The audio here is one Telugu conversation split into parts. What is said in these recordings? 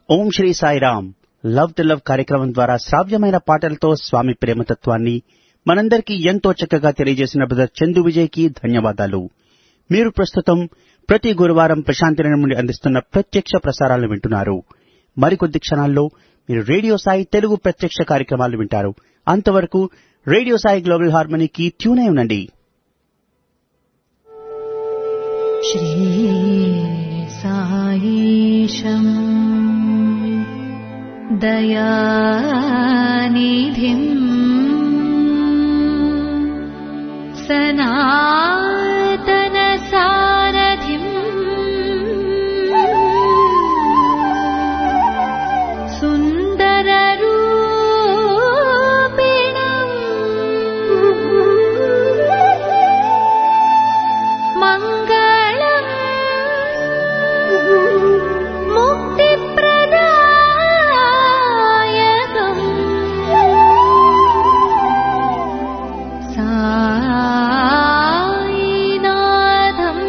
Om Shri Sairam love to love కార్యక్రమం ద్వారా శ్రావ్యమైన పాటలతో స్వామి ప్రేమతత్వాన్ని మనందరికీ ఎంతో చక్కగా తెలియజేసిన బ్రదర్ చందు విజయ్ కి ధన్యవాదాలు మీరు ప్రస్తుతం ప్రతి గురువారం ప్రశాంతి నుండి అందిస్తున్న ప్రత్యక్ష ప్రసారాలను వింటున్నారు మరికొద్ది క్షణాల్లో మీరు రేడియో సాయి తెలుగు ప్రత్యక్ష కార్యక్రమాలు వింటారు అంతవరకు రేడియో సాయి గ్లోబల్ హార్మనీకి ట్యూన్ అయి ఉండండి श्रीसायीशम् दयानिधिम् सनातनसारथिम् सुन्दररूपिणम् मङ्गलम् मुक्तिप्रदायकम् सायिनाथम्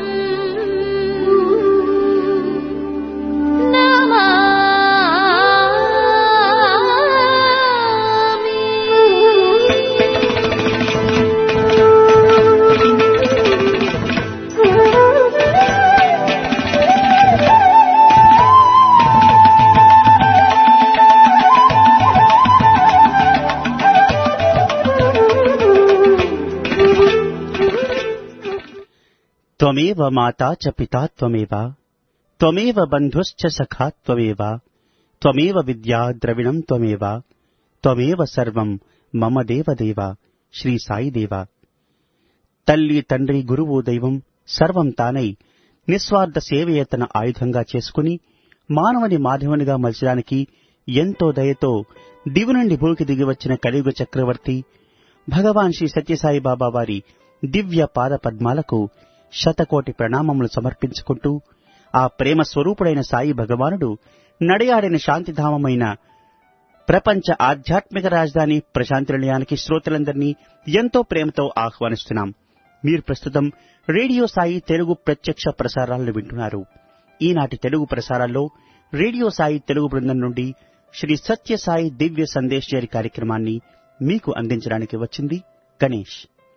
త్వమేవ మాతా చ పితా త్వమేవ త్వమేవ బంధుశ్చ సఖా త్వమేవ త్వమేవ విద్యా ద్రవిణం త్వమేవ త్వమేవ సర్వం మమ దేవదేవ శ్రీ సాయిదేవ తల్లి తండ్రి గురువు దైవం సర్వం తానై నిస్వార్థ సేవయే తన ఆయుధంగా చేసుకుని మానవుని మాధవునిగా మలచడానికి ఎంతో దయతో దివి నుండి భూమికి దిగివచ్చిన కలియుగ చక్రవర్తి భగవాన్ శ్రీ సత్యసాయి బాబా వారి దివ్య పాద పద్మాలకు శతకోటి ప్రణామములు సమర్పించుకుంటూ ఆ ప్రేమ స్వరూపుడైన సాయి భగవానుడు నడియాడిన శాంతిధామమైన ప్రపంచ ఆధ్యాత్మిక రాజధాని ప్రశాంతి నిలయానికి శ్రోతలందరినీ ఎంతో ప్రేమతో ఆహ్వానిస్తున్నాం మీరు ప్రస్తుతం రేడియో సాయి తెలుగు ప్రత్యక్ష ప్రసారాలను వింటున్నారు ఈనాటి తెలుగు ప్రసారాల్లో రేడియో సాయి తెలుగు బృందం నుండి శ్రీ సత్య సాయి దివ్య సందేశ్ గారి కార్యక్రమాన్ని మీకు అందించడానికి వచ్చింది గణేష్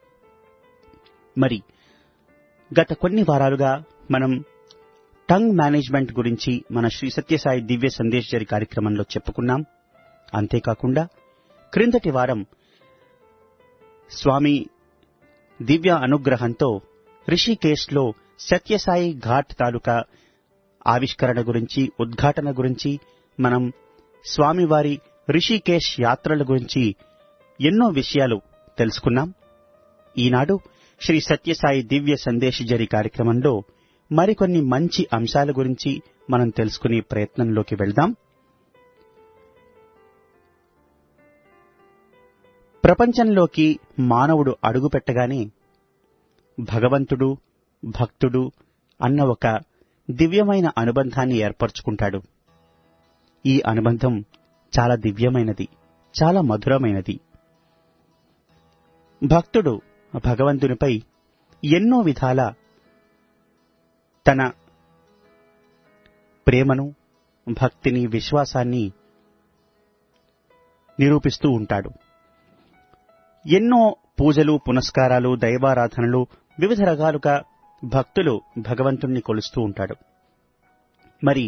మరి గత కొన్ని వారాలుగా మనం టంగ్ మేనేజ్మెంట్ గురించి మన శ్రీ సత్యసాయి దివ్య సందేశ్ గారి కార్యక్రమంలో చెప్పుకున్నాం అంతేకాకుండా క్రిందటి వారం స్వామి దివ్య అనుగ్రహంతో రిషికేశ్లో సత్యసాయి ఘాట్ తాలూకా ఆవిష్కరణ గురించి ఉద్ఘాటన గురించి మనం స్వామివారి రిషికేశ్ యాత్రల గురించి ఎన్నో విషయాలు తెలుసుకున్నాం ఈనాడు శ్రీ సత్యసాయి దివ్య సందేశ్ జరి కార్యక్రమంలో మరికొన్ని మంచి అంశాల గురించి మనం తెలుసుకునే ప్రయత్నంలోకి వెళ్దాం ప్రపంచంలోకి మానవుడు అడుగుపెట్టగానే భగవంతుడు భక్తుడు అన్న ఒక దివ్యమైన అనుబంధాన్ని ఏర్పరచుకుంటాడు ఈ అనుబంధం చాలా దివ్యమైనది చాలా మధురమైనది భక్తుడు భగవంతునిపై ఎన్నో విధాల తన ప్రేమను భక్తిని విశ్వాసాన్ని నిరూపిస్తూ ఉంటాడు ఎన్నో పూజలు పునస్కారాలు దైవారాధనలు వివిధ రకాలుగా భక్తులు భగవంతుణ్ణి కొలుస్తూ ఉంటాడు మరి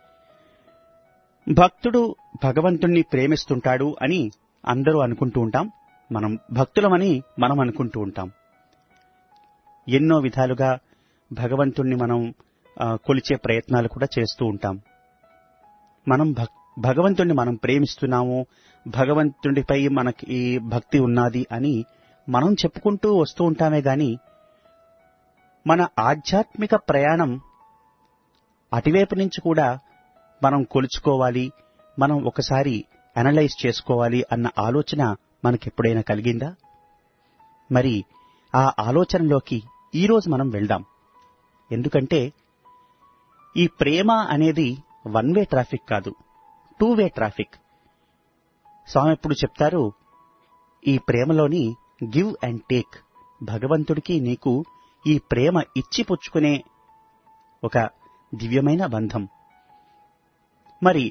భక్తుడు భగవంతుణ్ణి ప్రేమిస్తుంటాడు అని అందరూ అనుకుంటూ ఉంటాం మనం భక్తులమని మనం అనుకుంటూ ఉంటాం ఎన్నో విధాలుగా భగవంతుణ్ణి మనం ఆ, కొలిచే ప్రయత్నాలు కూడా చేస్తూ ఉంటాం మనం భక్ భగవంతుణ్ణి మనం ప్రేమిస్తున్నాము భగవంతుడిపై మనకి ఈ భక్తి ఉన్నది అని మనం చెప్పుకుంటూ వస్తూ ఉంటామే గాని మన ఆధ్యాత్మిక ప్రయాణం అటువైపు నుంచి కూడా మనం కొలుచుకోవాలి మనం ఒకసారి అనలైజ్ చేసుకోవాలి అన్న ఆలోచన మనకెప్పుడైనా కలిగిందా మరి ఆ ఆలోచనలోకి ఈరోజు మనం వెళ్దాం ఎందుకంటే ఈ ప్రేమ అనేది వన్ వే ట్రాఫిక్ కాదు టూ వే ట్రాఫిక్ స్వామి ఎప్పుడు చెప్తారు ఈ ప్రేమలోని గివ్ అండ్ టేక్ భగవంతుడికి నీకు ఈ ప్రేమ ఇచ్చి పుచ్చుకునే ఒక దివ్యమైన బంధం మరి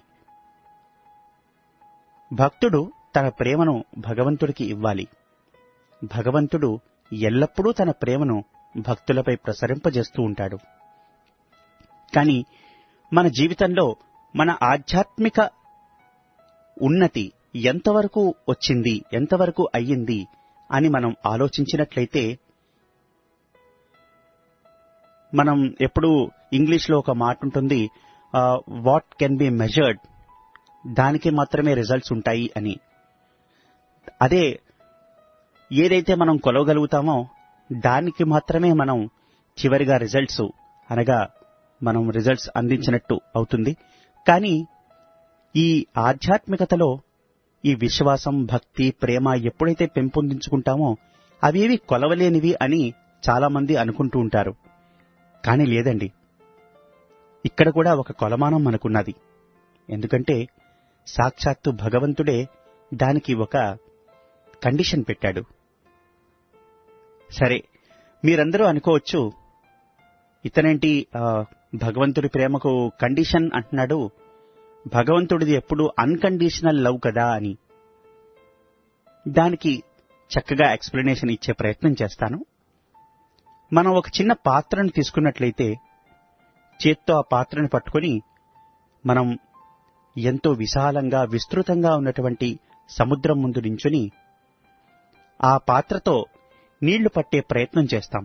భక్తుడు తన ప్రేమను భగవంతుడికి ఇవ్వాలి భగవంతుడు ఎల్లప్పుడూ తన ప్రేమను భక్తులపై ప్రసరింపజేస్తూ ఉంటాడు కానీ మన జీవితంలో మన ఆధ్యాత్మిక ఉన్నతి ఎంతవరకు వచ్చింది ఎంతవరకు అయ్యింది అని మనం ఆలోచించినట్లయితే మనం ఎప్పుడు ఇంగ్లీష్లో ఒక మాట ఉంటుంది వాట్ కెన్ బి మెజర్డ్ దానికి మాత్రమే రిజల్ట్స్ ఉంటాయి అని అదే ఏదైతే మనం కొలవగలుగుతామో దానికి మాత్రమే మనం చివరిగా రిజల్ట్స్ అనగా మనం రిజల్ట్స్ అందించినట్టు అవుతుంది కానీ ఈ ఆధ్యాత్మికతలో ఈ విశ్వాసం భక్తి ప్రేమ ఎప్పుడైతే పెంపొందించుకుంటామో అవేవి కొలవలేనివి అని చాలా మంది అనుకుంటూ ఉంటారు కానీ లేదండి ఇక్కడ కూడా ఒక కొలమానం మనకున్నది ఎందుకంటే సాక్షాత్తు భగవంతుడే దానికి ఒక కండిషన్ పెట్టాడు సరే మీరందరూ అనుకోవచ్చు ఇతనేంటి ఆ, భగవంతుడి ప్రేమకు కండిషన్ అంటున్నాడు భగవంతుడిది ఎప్పుడు అన్కండిషనల్ లవ్ కదా అని దానికి చక్కగా ఎక్స్ప్లెనేషన్ ఇచ్చే ప్రయత్నం చేస్తాను మనం ఒక చిన్న పాత్రను తీసుకున్నట్లయితే చేత్తో ఆ పాత్రను పట్టుకొని మనం ఎంతో విశాలంగా విస్తృతంగా ఉన్నటువంటి సముద్రం ముందు నించుని ఆ పాత్రతో నీళ్లు పట్టే ప్రయత్నం చేస్తాం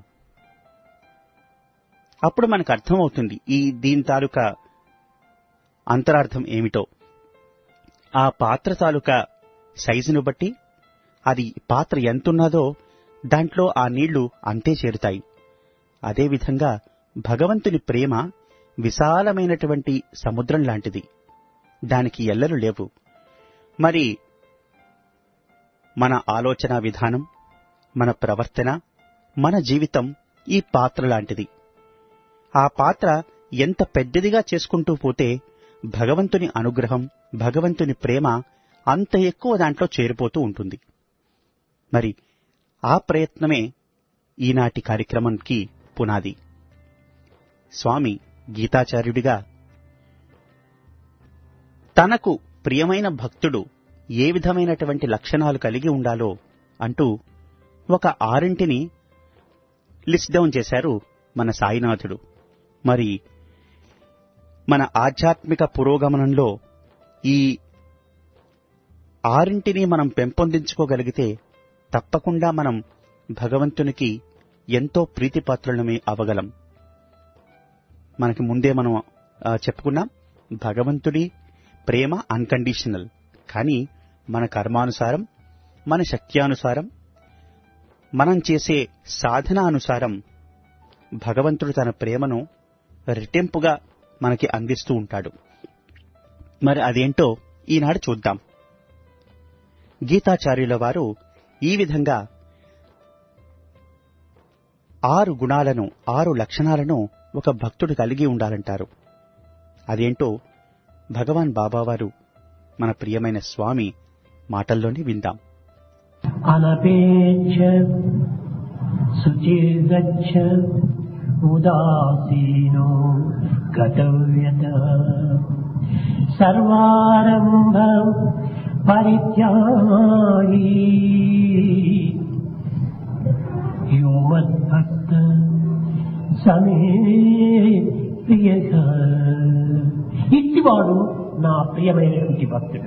అప్పుడు మనకు అర్థమవుతుంది ఈ దీని తాలూకా అంతరార్థం ఏమిటో ఆ పాత్ర తాలూకా సైజును బట్టి అది పాత్ర ఎంతున్నదో దాంట్లో ఆ నీళ్లు అంతే చేరుతాయి అదేవిధంగా భగవంతుని ప్రేమ విశాలమైనటువంటి సముద్రం లాంటిది దానికి ఎల్లలు లేవు మరి మన ఆలోచన విధానం మన ప్రవర్తన మన జీవితం ఈ పాత్ర లాంటిది ఆ పాత్ర ఎంత పెద్దదిగా చేసుకుంటూ పోతే భగవంతుని అనుగ్రహం భగవంతుని ప్రేమ అంత ఎక్కువ దాంట్లో చేరిపోతూ ఉంటుంది మరి ఆ ప్రయత్నమే ఈనాటి కార్యక్రమానికి పునాది స్వామి గీతాచార్యుడిగా తనకు ప్రియమైన భక్తుడు ఏ విధమైనటువంటి లక్షణాలు కలిగి ఉండాలో అంటూ ఒక ఆరింటిని లిస్ట్ డౌన్ చేశారు మన సాయినాథుడు మరి మన ఆధ్యాత్మిక పురోగమనంలో ఈ ఆరింటిని మనం పెంపొందించుకోగలిగితే తప్పకుండా మనం భగవంతునికి ఎంతో ప్రీతిపాత్రులమే అవగలం మనకి ముందే మనం ఆ, చెప్పుకున్నాం భగవంతుడి ప్రేమ అన్కండిషనల్ కానీ మన కర్మానుసారం మన శక్త్యానుసారం మనం చేసే సాధన అనుసారం భగవంతుడు తన ప్రేమను రెట్టింపుగా మనకి అందిస్తూ ఉంటాడు మరి అదేంటో ఈనాడు చూద్దాం గీతాచార్యుల వారు ఈ విధంగా ఆరు గుణాలను ఆరు లక్షణాలను ఒక భక్తుడు కలిగి ఉండాలంటారు అదేంటో భగవాన్ బాబావారు మన ప్రియమైన స్వామి మాటల్లోనే విందాం अनपेक्ष शुचिर्गच्छ उदासीनो गतव्यत सर्वारम्भ परित्यागी यो मद्भक्त సమే ప్రియక ఇట్టివాడు నా ప్రియమైనటువంటి భక్తుడు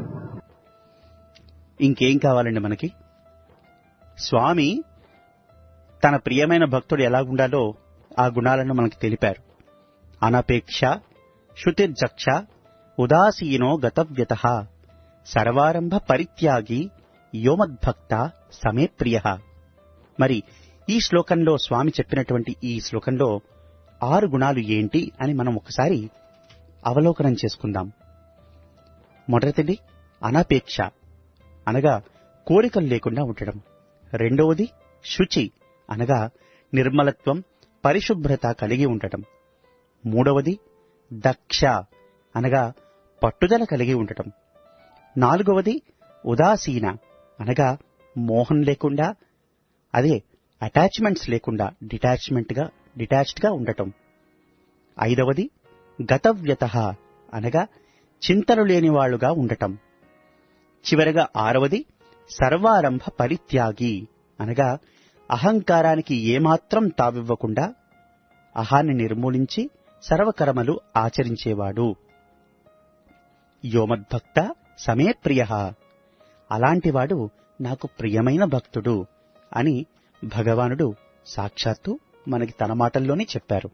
ఇంకేం కావాలండి మనకి స్వామి తన ప్రియమైన భక్తుడు ఎలాగుండాలో ఆ గుణాలను మనకు తెలిపారు అనపేక్ష శృతిర్జక్ష ఉదాసీనో గతవ్యత సర్వారంభ పరిత్యాగి యోమద్భక్త సమే ప్రియ మరి ఈ శ్లోకంలో స్వామి చెప్పినటువంటి ఈ శ్లోకంలో ఆరు గుణాలు ఏంటి అని మనం ఒకసారి అవలోకనం చేసుకుందాం మొదటిది అనపేక్ష అనగా కోరికలు లేకుండా ఉండడం రెండవది శుచి అనగా నిర్మలత్వం పరిశుభ్రత కలిగి ఉండటం మూడవది దక్ష అనగా పట్టుదల కలిగి ఉండటం నాలుగవది ఉదాసీన అనగా మోహం లేకుండా అదే అటాచ్మెంట్స్ లేకుండా డిటాచ్మెంట్గా డిటాచ్డ్గా ఉండటం ఐదవది గతవ్యత అనగా చింతలు లేనివాళ్లుగా ఉండటం చివరగా ఆరవది సర్వారంభ పరిత్యాగి అనగా అహంకారానికి ఏమాత్రం తావివ్వకుండా అహాన్ని నిర్మూలించి సర్వకర్మలు ఆచరించేవాడు యోమద్భక్త సమే ప్రియ అలాంటివాడు నాకు ప్రియమైన భక్తుడు అని భగవానుడు సాక్షాత్తు మనకి తన మాటల్లోనే చెప్పారు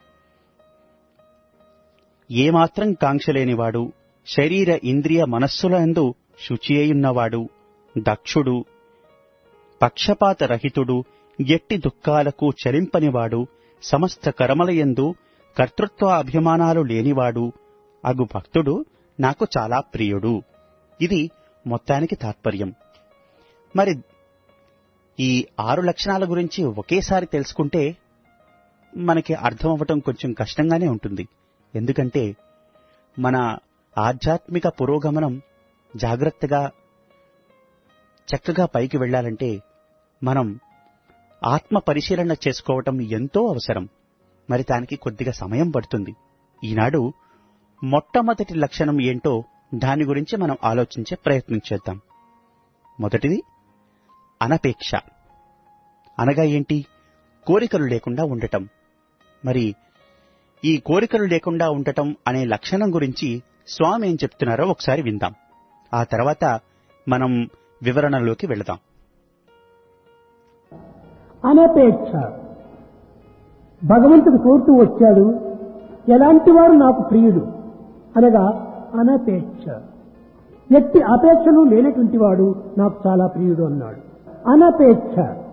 ఏమాత్రం కాంక్షలేనివాడు శరీర ఇంద్రియ మనస్సులందు శుచి అయున్నవాడు దక్షుడు పక్షపాత రహితుడు ఎట్టి దుఃఖాలకు చలింపనివాడు సమస్త కర్మలయందు కర్తృత్వ అభిమానాలు లేనివాడు అగు భక్తుడు నాకు చాలా ప్రియుడు ఇది మొత్తానికి తాత్పర్యం మరి ఈ ఆరు లక్షణాల గురించి ఒకేసారి తెలుసుకుంటే మనకి అర్థం అవ్వటం కొంచెం కష్టంగానే ఉంటుంది ఎందుకంటే మన ఆధ్యాత్మిక పురోగమనం జాగ్రత్తగా చక్కగా పైకి వెళ్ళాలంటే మనం ఆత్మ పరిశీలన చేసుకోవటం ఎంతో అవసరం మరి దానికి కొద్దిగా సమయం పడుతుంది ఈనాడు మొట్టమొదటి లక్షణం ఏంటో దాని గురించి మనం ఆలోచించే ప్రయత్నం చేద్దాం మొదటిది అనపేక్ష అనగా ఏంటి కోరికలు లేకుండా ఉండటం మరి ఈ కోరికలు లేకుండా ఉండటం అనే లక్షణం గురించి స్వామి ఏం చెప్తున్నారో ఒకసారి విందాం ఆ తర్వాత మనం వివరణలోకి వెళదాం అనపేక్ష భగవంతుడు కోరుతూ వచ్చాడు ఎలాంటి వారు నాకు ప్రియుడు అనగా అనపేక్ష ఎట్టి అపేక్షలు లేనటువంటి వాడు నాకు చాలా ప్రియుడు అన్నాడు అనపేక్ష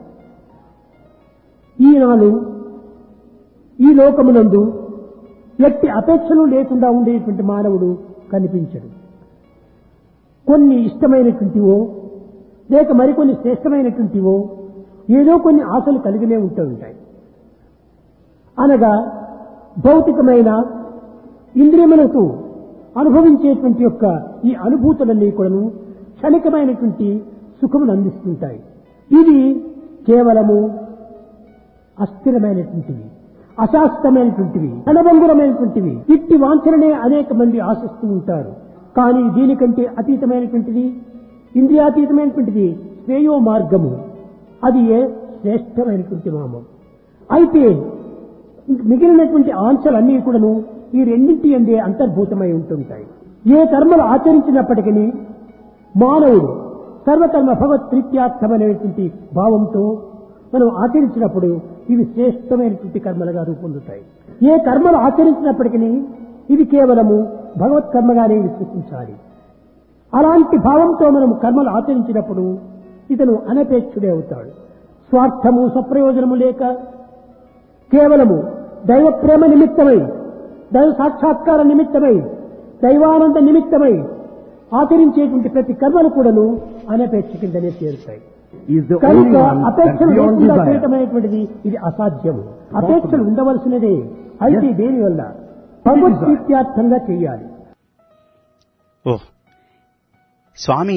ఈనాడు ఈ లోకమునందు ఎట్టి అపేక్షలు లేకుండా ఉండేటువంటి మానవుడు కనిపించడు కొన్ని ఇష్టమైనటువంటివో లేక మరికొన్ని శ్రేష్టమైనటువంటివో ఏదో కొన్ని ఆశలు కలిగినే ఉంటూ ఉంటాయి అనగా భౌతికమైన ఇంద్రియములకు అనుభవించేటువంటి యొక్క ఈ అనుభూతులన్నీ కూడాను క్షణికమైనటువంటి సుఖమును అందిస్తుంటాయి ఇది కేవలము అస్థిరమైనటువంటివి అశాస్త్రమైనటువంటివి అనభంగురమైనటువంటివి ఇట్టి వాంఛననే అనేక మంది ఆశిస్తూ ఉంటారు కానీ దీనికంటే అతీతమైనటువంటిది ఇంద్రియాతీతమైనటువంటిది శ్రేయో మార్గము అది ఏ శ్రేష్టమైనటువంటి నామం అయితే మిగిలినటువంటి ఆంక్షలన్నీ కూడాను ఈ రెండింటి అందే అంతర్భూతమై ఉంటుంటాయి ఏ కర్మలు ఆచరించినప్పటికీ మానవుడు సర్వకర్మ భగవత్ ప్రీత్యార్థమనేటువంటి భావంతో మనం ఆచరించినప్పుడు ఇవి శ్రేష్టమైనటువంటి కర్మలుగా రూపొందుతాయి ఏ కర్మలు ఆచరించినప్పటికీ ఇది కేవలము భగవత్ కర్మగానే విశ్వసించాలి అలాంటి భావంతో మనం కర్మలు ఆచరించినప్పుడు ఇతను అనపేక్షుడే అవుతాడు స్వార్థము స్వప్రయోజనము లేక కేవలము దైవ ప్రేమ నిమిత్తమై దైవ సాక్షాత్కార నిమిత్తమై దైవానంద నిమిత్తమై ఆచరించేటువంటి ప్రతి కర్మలు కూడాను అనపేక్ష కిందనే చేరుతాయి is the only కనుక one that's అపేక్షలు beyond లేకుండా desire. చేయటమైనటువంటిది ఇది అసాధ్యము అపేక్షలు ఉండవలసినదే అయితే దేని వల్ల భగవత్ ప్రీత్యార్థంగా చేయాలి ఓ స్వామి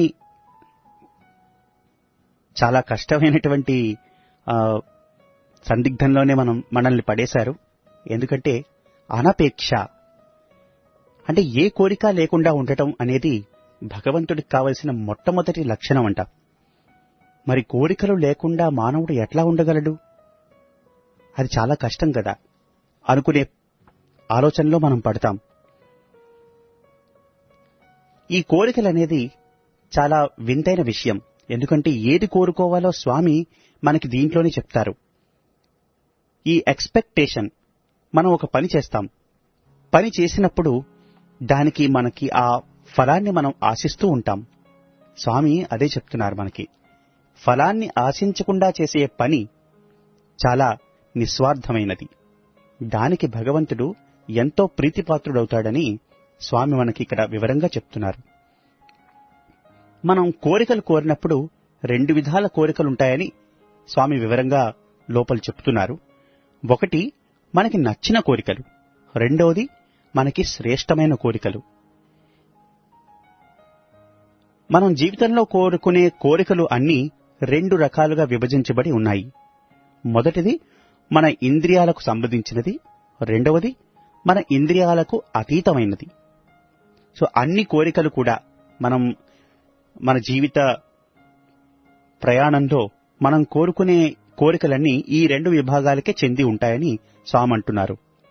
చాలా కష్టమైనటువంటి ఆ, సందిగ్ధంలోనే మనం మనల్ని పడేశారు ఎందుకంటే అనపేక్ష అంటే ఏ కోరిక లేకుండా ఉండటం అనేది భగవంతుడికి కావలసిన మొట్టమొదటి లక్షణం అంట మరి కోరికలు లేకుండా మానవుడు ఎట్లా ఉండగలడు అది చాలా కష్టం కదా అనుకునే ఆలోచనలో మనం పడతాం ఈ కోరికలు అనేది చాలా వింతైన విషయం ఎందుకంటే ఏది కోరుకోవాలో స్వామి మనకి దీంట్లోనే చెప్తారు ఈ ఎక్స్పెక్టేషన్ మనం ఒక పని చేస్తాం పని చేసినప్పుడు దానికి మనకి ఆ ఫలాన్ని మనం ఆశిస్తూ ఉంటాం స్వామి అదే చెప్తున్నారు మనకి ఫలాన్ని ఆశించకుండా చేసే పని చాలా నిస్వార్థమైనది దానికి భగవంతుడు ఎంతో ప్రీతిపాత్రుడవుతాడని స్వామి మనకి ఇక్కడ వివరంగా చెప్తున్నారు మనం కోరికలు కోరినప్పుడు రెండు విధాల కోరికలుంటాయని స్వామి వివరంగా లోపల చెప్తున్నారు ఒకటి మనకి నచ్చిన కోరికలు రెండవది మనకి శ్రేష్టమైన కోరికలు మనం జీవితంలో కోరుకునే కోరికలు అన్నీ రెండు రకాలుగా విభజించబడి ఉన్నాయి మొదటిది మన ఇంద్రియాలకు సంబంధించినది రెండవది మన ఇంద్రియాలకు అతీతమైనది సో అన్ని కోరికలు కూడా మనం మన జీవిత ప్రయాణంలో మనం కోరుకునే కోరికలన్నీ ఈ రెండు విభాగాలకే చెంది ఉంటాయని స్వామి అంటున్నారు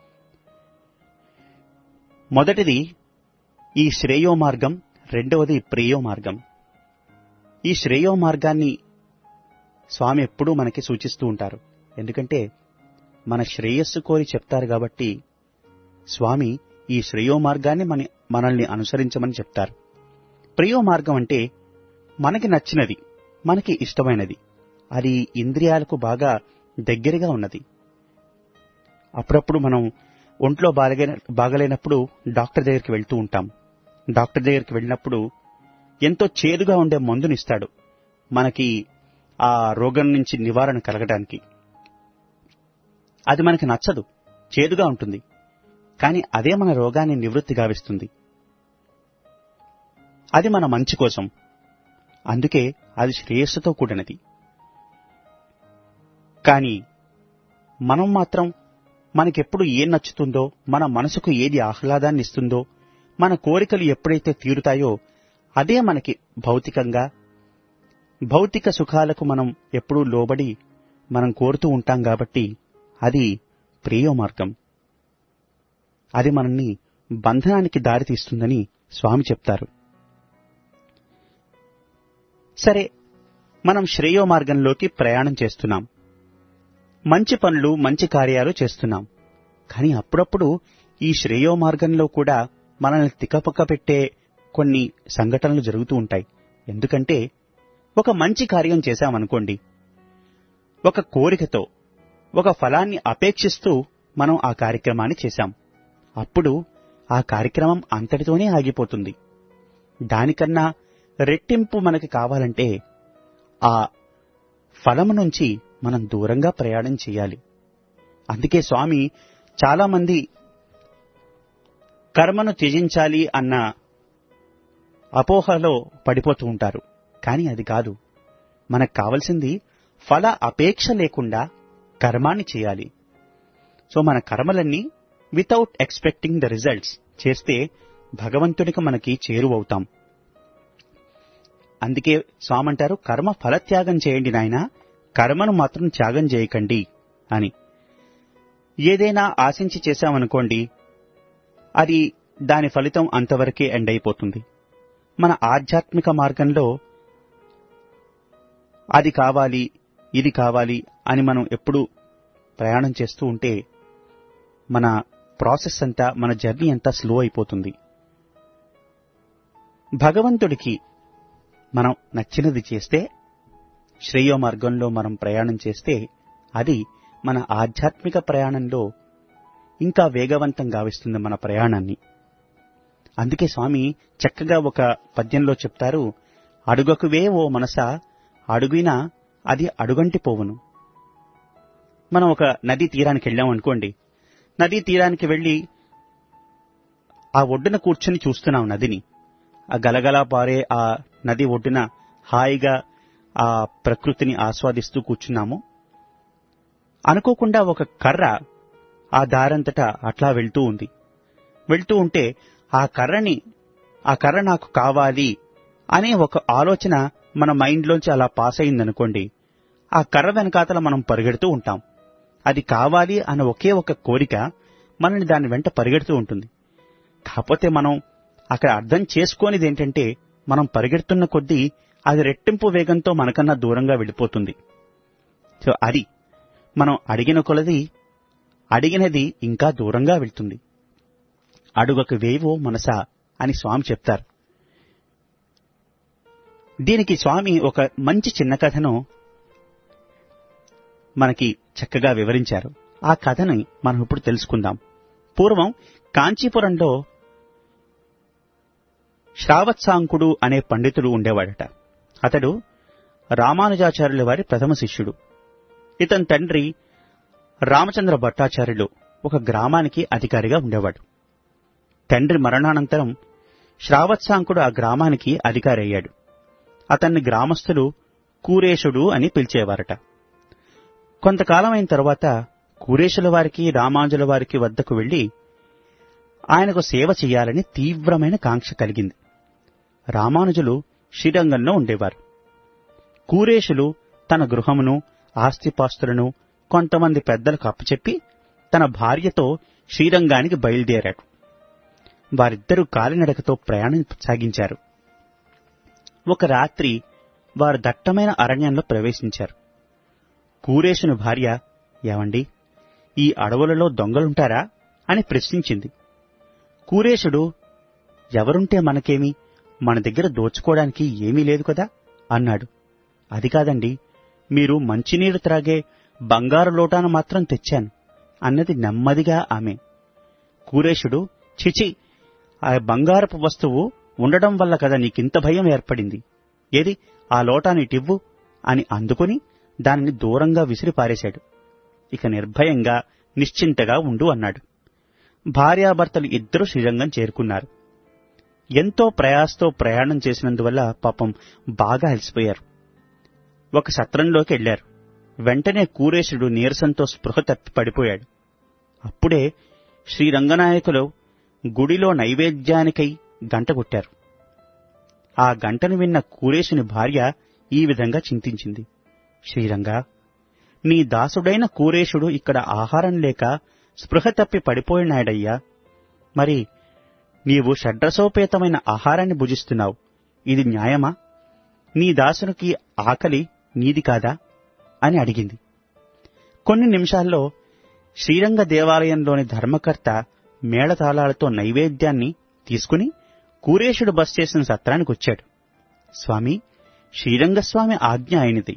మొదటిది ఈ శ్రేయో మార్గం రెండవది ప్రేయో మార్గం ఈ శ్రేయో మార్గాన్ని స్వామి ఎప్పుడూ మనకి సూచిస్తూ ఉంటారు ఎందుకంటే మన శ్రేయస్సు కోరి చెప్తారు కాబట్టి స్వామి ఈ శ్రేయో మార్గాన్ని మన మనల్ని అనుసరించమని చెప్తారు ప్రియో మార్గం అంటే మనకి నచ్చినది మనకి ఇష్టమైనది అది ఇంద్రియాలకు బాగా దగ్గరగా ఉన్నది అప్పుడప్పుడు మనం ఒంట్లో బాగలే బాగలేనప్పుడు డాక్టర్ దగ్గరికి వెళ్తూ ఉంటాం డాక్టర్ దగ్గరికి వెళ్ళినప్పుడు ఎంతో చేదుగా ఉండే మందునిస్తాడు మనకి ఆ రోగం నుంచి నివారణ కలగడానికి అది మనకి నచ్చదు చేదుగా ఉంటుంది కానీ అదే మన రోగాన్ని నివృత్తి గావిస్తుంది అది మన మంచి కోసం అందుకే అది శ్రేయస్సుతో కూడినది కానీ మనం మాత్రం మనకెప్పుడు ఏం నచ్చుతుందో మన మనసుకు ఏది ఆహ్లాదాన్ని ఇస్తుందో మన కోరికలు ఎప్పుడైతే తీరుతాయో అదే మనకి భౌతికంగా భౌతిక సుఖాలకు మనం ఎప్పుడూ లోబడి మనం కోరుతూ ఉంటాం కాబట్టి అది ప్రియ మార్గం అది మనల్ని బంధనానికి దారితీస్తుందని స్వామి చెప్తారు సరే మనం శ్రేయో మార్గంలోకి ప్రయాణం చేస్తున్నాం మంచి పనులు మంచి కార్యాలు చేస్తున్నాం కానీ అప్పుడప్పుడు ఈ శ్రేయో మార్గంలో కూడా మనల్ని తికపక్క పెట్టే కొన్ని సంఘటనలు జరుగుతూ ఉంటాయి ఎందుకంటే ఒక మంచి కార్యం చేశామనుకోండి ఒక కోరికతో ఒక ఫలాన్ని అపేక్షిస్తూ మనం ఆ కార్యక్రమాన్ని చేశాం అప్పుడు ఆ కార్యక్రమం అంతటితోనే ఆగిపోతుంది దానికన్నా రెట్టింపు మనకి కావాలంటే ఆ ఫలము నుంచి మనం దూరంగా ప్రయాణం చేయాలి అందుకే స్వామి చాలా మంది కర్మను త్యజించాలి అన్న అపోహలో పడిపోతూ ఉంటారు కానీ అది కాదు మనకు కావలసింది ఫల అపేక్ష లేకుండా కర్మాన్ని చేయాలి సో మన కర్మలన్నీ వితౌట్ ఎక్స్పెక్టింగ్ ద రిజల్ట్స్ చేస్తే భగవంతునికి మనకి చేరువవుతాం అందుకే స్వామి అంటారు కర్మ ఫలత్యాగం చేయండి నాయన కర్మను మాత్రం త్యాగం చేయకండి అని ఏదైనా ఆశించి చేశామనుకోండి అది దాని ఫలితం అంతవరకే ఎండ్ అయిపోతుంది మన ఆధ్యాత్మిక మార్గంలో అది కావాలి ఇది కావాలి అని మనం ఎప్పుడు ప్రయాణం చేస్తూ ఉంటే మన ప్రాసెస్ అంతా మన జర్నీ అంతా స్లో అయిపోతుంది భగవంతుడికి మనం నచ్చినది చేస్తే శ్రేయో మార్గంలో మనం ప్రయాణం చేస్తే అది మన ఆధ్యాత్మిక ప్రయాణంలో ఇంకా వేగవంతం గావిస్తుంది మన ప్రయాణాన్ని అందుకే స్వామి చక్కగా ఒక పద్యంలో చెప్తారు అడుగకువే ఓ మనస అడుగినా అది అడుగంటి పోవును మనం ఒక నదీ తీరానికి వెళ్ళాం అనుకోండి నదీ తీరానికి వెళ్ళి ఆ ఒడ్డున కూర్చుని చూస్తున్నాం నదిని ఆ గలగలా పారే ఆ నది ఒడ్డున హాయిగా ఆ ప్రకృతిని ఆస్వాదిస్తూ కూర్చున్నాము అనుకోకుండా ఒక కర్ర ఆ దారంతటా అట్లా వెళ్తూ ఉంది వెళ్తూ ఉంటే ఆ కర్రని ఆ కర్ర నాకు కావాలి అనే ఒక ఆలోచన మన మైండ్లోంచి అలా పాస్ అయిందనుకోండి ఆ కర్ర వెనకాతల మనం పరిగెడుతూ ఉంటాం అది కావాలి అన్న ఒకే ఒక కోరిక మనని దాని వెంట పరిగెడుతూ ఉంటుంది కాకపోతే మనం అక్కడ అర్థం చేసుకోనిది ఏంటంటే మనం పరిగెడుతున్న కొద్దీ అది రెట్టింపు వేగంతో మనకన్నా దూరంగా వెళ్ళిపోతుంది సో అది మనం అడిగిన కొలది అడిగినది ఇంకా దూరంగా వెళ్తుంది అడుగకు వేవో మనసా అని స్వామి చెప్తారు దీనికి స్వామి ఒక మంచి చిన్న కథను మనకి చక్కగా వివరించారు ఆ కథని మనం ఇప్పుడు తెలుసుకుందాం పూర్వం కాంచీపురంలో శ్రావత్సాంకుడు అనే పండితుడు ఉండేవాడట అతడు రామానుజాచార్యుల వారి ప్రథమ శిష్యుడు ఇతని తండ్రి రామచంద్ర భట్టాచార్యులు ఒక గ్రామానికి అధికారిగా ఉండేవాడు తండ్రి మరణానంతరం శ్రావత్సాంకుడు ఆ గ్రామానికి అధికారి అయ్యాడు అతన్ని గ్రామస్తులు కూరేశుడు అని పిలిచేవారట కొంతకాలం అయిన తరువాత కూరేశుల వారికి రామాంజుల వారికి వద్దకు వెళ్లి ఆయనకు సేవ చేయాలని తీవ్రమైన కాంక్ష కలిగింది రామానుజులు శ్రీరంగంలో ఉండేవారు కూరేషులు తన గృహమును ఆస్తిపాస్తులను కొంతమంది పెద్దలకు అప్పచెప్పి తన భార్యతో శ్రీరంగానికి బయలుదేరాడు వారిద్దరూ కాలినడకతో ప్రయాణం సాగించారు ఒక రాత్రి వారు దట్టమైన అరణ్యంలో ప్రవేశించారు కూరేషుని భార్య ఏవండి ఈ అడవులలో దొంగలుంటారా అని ప్రశ్నించింది కూరేషుడు ఎవరుంటే మనకేమి మన దగ్గర దోచుకోవడానికి ఏమీ లేదు కదా అన్నాడు అది కాదండి మీరు మంచినీరు త్రాగే బంగారు లోటాను మాత్రం తెచ్చాను అన్నది నెమ్మదిగా ఆమె కూరేషుడు చిచి ఆ బంగారపు వస్తువు ఉండడం వల్ల కదా నీకింత భయం ఏర్పడింది ఏది ఆ లోటానిటివ్వు అని అందుకుని దానిని దూరంగా విసిరి పారేశాడు ఇక నిర్భయంగా నిశ్చింతగా ఉండు అన్నాడు భార్యాభర్తలు ఇద్దరూ శ్రీరంగం చేరుకున్నారు ఎంతో ప్రయాసతో ప్రయాణం చేసినందువల్ల పాపం బాగా అలసిపోయారు ఒక సత్రంలోకి వెళ్లారు వెంటనే కూరేశుడు నీరసంతో స్పృహ తప్పి పడిపోయాడు అప్పుడే శ్రీరంగనాయకులు గుడిలో నైవేద్యానికై గంట కొట్టారు ఆ గంటను విన్న కూరేశుని భార్య ఈ విధంగా చింతించింది శ్రీరంగా నీ దాసుడైన కూరేశుడు ఇక్కడ ఆహారం లేక స్పృహ తప్పి పడిపోయినాడయ్యా మరి నీవు షడ్రసోపేతమైన ఆహారాన్ని భుజిస్తున్నావు ఇది న్యాయమా నీ దాసునికి ఆకలి నీది కాదా అని అడిగింది కొన్ని నిమిషాల్లో శ్రీరంగ దేవాలయంలోని ధర్మకర్త మేళతాళాలతో నైవేద్యాన్ని తీసుకుని కూరేశుడు బస్ చేసిన సత్రానికి వచ్చాడు స్వామి శ్రీరంగస్వామి ఆజ్ఞ అయినది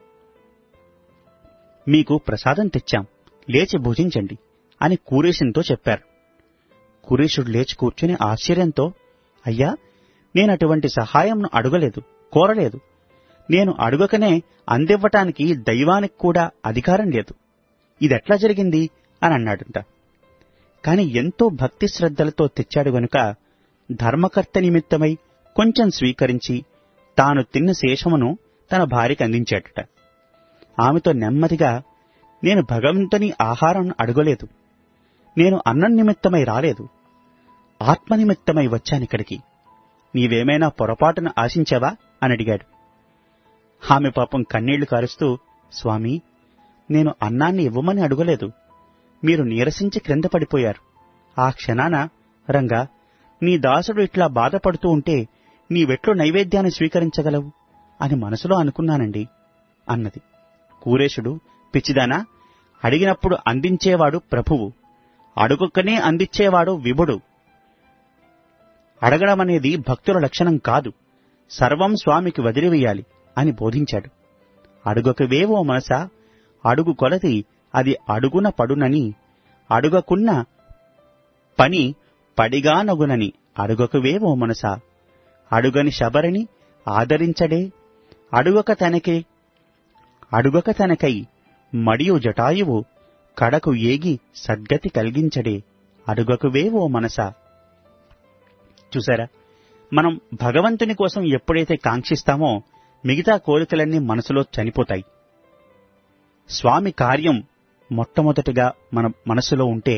మీకు ప్రసాదం తెచ్చాం లేచి భుజించండి అని కూరేశునితో చెప్పారు కురేషుడు లేచి కూర్చుని ఆశ్చర్యంతో అయ్యా నేనటువంటి సహాయంను అడగలేదు కోరలేదు నేను అడుగకనే అందివ్వటానికి దైవానికి కూడా అధికారం లేదు ఇదెట్లా జరిగింది అని అన్నాడంట కాని ఎంతో భక్తి శ్రద్ధలతో తెచ్చాడు గనుక ధర్మకర్త నిమిత్తమై కొంచెం స్వీకరించి తాను తిన్న శేషమును తన భార్యకి అందించాడట ఆమెతో నెమ్మదిగా నేను భగవంతుని ఆహారం అడగలేదు నేను అన్నం నిమిత్తమై రాలేదు ఆత్మ నిమిత్తమై వచ్చానిక్కడికి నీవేమైనా పొరపాటున ఆశించావా అని అడిగాడు ఆమె పాపం కన్నీళ్లు కారుస్తూ స్వామి నేను అన్నాన్ని ఇవ్వమని అడగలేదు మీరు నీరసించి క్రింద పడిపోయారు ఆ క్షణాన రంగా నీ దాసుడు ఇట్లా బాధపడుతూ ఉంటే నీవెట్లు నైవేద్యాన్ని స్వీకరించగలవు అని మనసులో అనుకున్నానండి అన్నది కూరేశుడు పిచ్చిదానా అడిగినప్పుడు అందించేవాడు ప్రభువు అడుగుకనే అందించేవాడు విభుడు అడగడమనేది భక్తుల లక్షణం కాదు సర్వం స్వామికి వదిలివేయాలి అని బోధించాడు అడుగకవేవో మనసా అడుగు కొలది అది అడుగున పడునని అడుగకున్న పని పడిగానగునని అడుగకవేవో మనసా అడుగని శబరిని ఆదరించడే అడుగక తనకే అడుగక తనకై మడియు జటాయువు కడకు ఏగి సద్గతి కలిగించడే అడుగకువేవో మనసా చూసారా మనం భగవంతుని కోసం ఎప్పుడైతే కాంక్షిస్తామో మిగతా కోరికలన్నీ మనసులో చనిపోతాయి స్వామి కార్యం మొట్టమొదటిగా మన మనసులో ఉంటే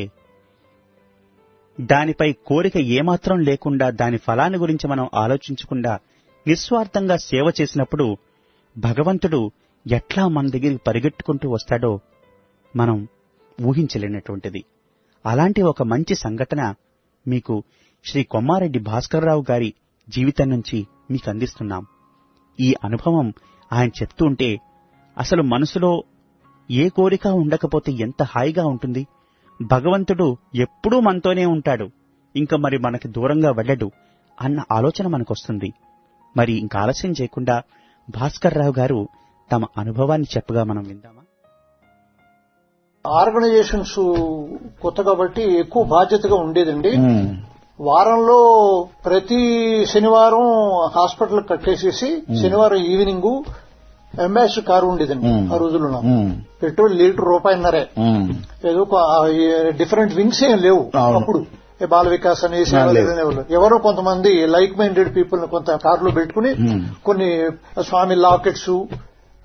దానిపై కోరిక ఏమాత్రం లేకుండా దాని ఫలాన్ని గురించి మనం ఆలోచించకుండా నిస్వార్థంగా సేవ చేసినప్పుడు భగవంతుడు ఎట్లా మన దగ్గరికి పరిగెట్టుకుంటూ వస్తాడో మనం ఊహించలేనటువంటిది అలాంటి ఒక మంచి సంఘటన మీకు శ్రీ కొమ్మారెడ్డి భాస్కర్రావు గారి జీవితం నుంచి మీకు అందిస్తున్నాం ఈ అనుభవం ఆయన చెప్తూ ఉంటే అసలు మనసులో ఏ కోరిక ఉండకపోతే ఎంత హాయిగా ఉంటుంది భగవంతుడు ఎప్పుడూ మనతోనే ఉంటాడు ఇంకా మరి మనకి దూరంగా వెళ్ళడు అన్న ఆలోచన మనకొస్తుంది మరి ఇంకా ఆలస్యం చేయకుండా భాస్కర్ రావు గారు తమ అనుభవాన్ని చెప్పగా మనం విందామా ఆర్గనైజేషన్స్ కొత్త కాబట్టి ఎక్కువ బాధ్యతగా ఉండేదండి వారంలో ప్రతి శనివారం హాస్పిటల్ కట్టేసేసి శనివారం ఈవినింగ్ ఎంబాస్ కారు ఉండేదండి ఆ రోజుల్లో నాకు. పెట్రోల్ లీటర్ రూపాయిన్నరే ఏదో డిఫరెంట్ వింగ్స్ ఏం లేవు అవును. అప్పుడు ఏ బాల వికాస్ అని సేవ లేదు. లేదని ఎవరు- ఎవరో కొంతమంది లైక్ మైండెడ్ పీపుల్ కొంత కారులో పెట్టుకుని Hmm. కొన్ని స్వామి లాకెట్స్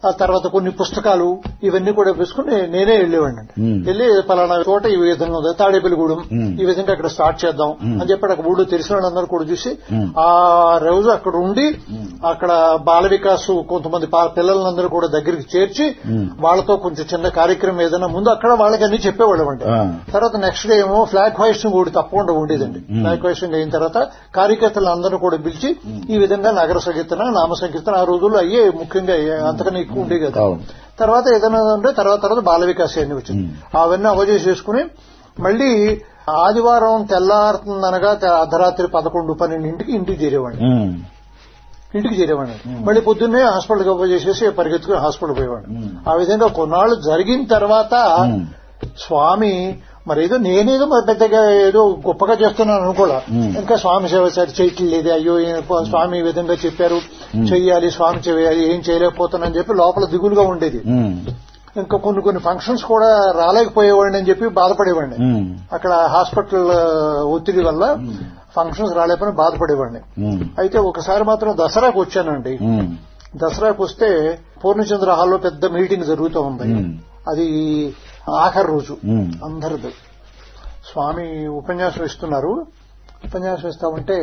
ఆ తర్వాత కొన్ని పుస్తకాలు ఇవన్నీ కూడా వేసుకుని నేనే వెళ్ళేవాడిని మ్మ్. వెళ్ళి పలానా చోట ఈ విధంగా ఉంది తాడేపల్లిగూడెం మ్మ్. ఈ విధంగా అక్కడ స్టార్ట్ చేద్దాం అని చెప్పి అక్కడ ఊళ్ళో తెలిసిన వాళ్ళందరూ కూడా చూసి మ్మ్. ఆ రోజు అక్కడ ఉండి అక్కడ బాల వికాస్ కొంతమంది పా- పిల్లలందరూ కూడా దగ్గరికి చేర్చి మ్మ్. వాళ్ళతో కొంచెం చిన్న కార్యక్రమం ఏదైనా ముందు అక్కడ వాళ్ళకి అన్ని చెప్పేవాళ్ళమండి ఆ. తర్వాత నెక్స్ట్ డే ఏమో ఫ్లాగ్ హోయిస్టింగ్ కూడా తప్పకుండా ఉండేదండి ఫ్లాగ్ హోయిస్టింగ్ అయిన తర్వాత కార్యకర్తలు అందరూ కూడా పిలిచి ఈ విధంగా నగర సంకీర్తన నామ సంకీర్తన ఆ రోజుల్లో అయ్యే ముఖ్యంగా అంతకన్నా ఎక్కువ ఉండే కదా అవును. తర్వాత ఏదైనా ఉంటే తర్వాత తర్వాత బాల వికాస్ అన్ని వచ్చింది అవన్నీ అవజేసేసుకుని మళ్ళీ ఆదివారం తెల్లారుతుందనగా తె- అర్ధరాత్రి పదకొండు పన్నెండింటికి ఇంటికి చేరేవాడిని ఉమ్. ఇంటికి చేరేవాడిని మళ్ళీ పొద్దున్నే హాస్పిటల్కి అవ్వజేసేసి పరిగెత్తుకుని హాస్పిటల్ పోయేవాడిని ఆ విధంగా కొన్నాళ్ళు జరిగిన తర్వాత ఉమ్. స్వామి మరి ఏదో నేనేదో మరి పెద్దగా ఏదో గొప్పగా చేస్తున్నాను అనుకోలే ఇంకా స్వామి సేవ సరి చేయట్లేదు అయ్యో ఈయన ప- స్వామి ఈ విధంగా చెప్పారు చెయ్యాలి స్వామి చేయాలి ఏం చేయలేకపోతానని చెప్పి లోపల దిగులుగా ఉండేది ఉమ్. ఇంకా కొన్ని కొన్ని ఫంక్షన్స్ కూడా రాలేకపోయేవాడిని అని చెప్పి బాధపడేవాడిని ఉమ్. అక్కడ హాస్పిటల్ ఒత్తిడి వల్ల ఫంక్షన్స్ రాలేకపోయినా బాధపడేవాడిని ఉమ్. అయితే ఒకసారి మాత్రం దసరాకు వచ్చానండి ఉమ్. దసరాకు వస్తే పూర్ణచంద్ర హాల్లో పెద్ద మీటింగ్ జరుగుతూ ఉంది ఉమ్. అది ఆఖరి రోజు ఉమ్. అందరిది స్వామి ఉపన్యాసం ఇస్తున్నారు ఉపన్యాసం ఇస్తామంటే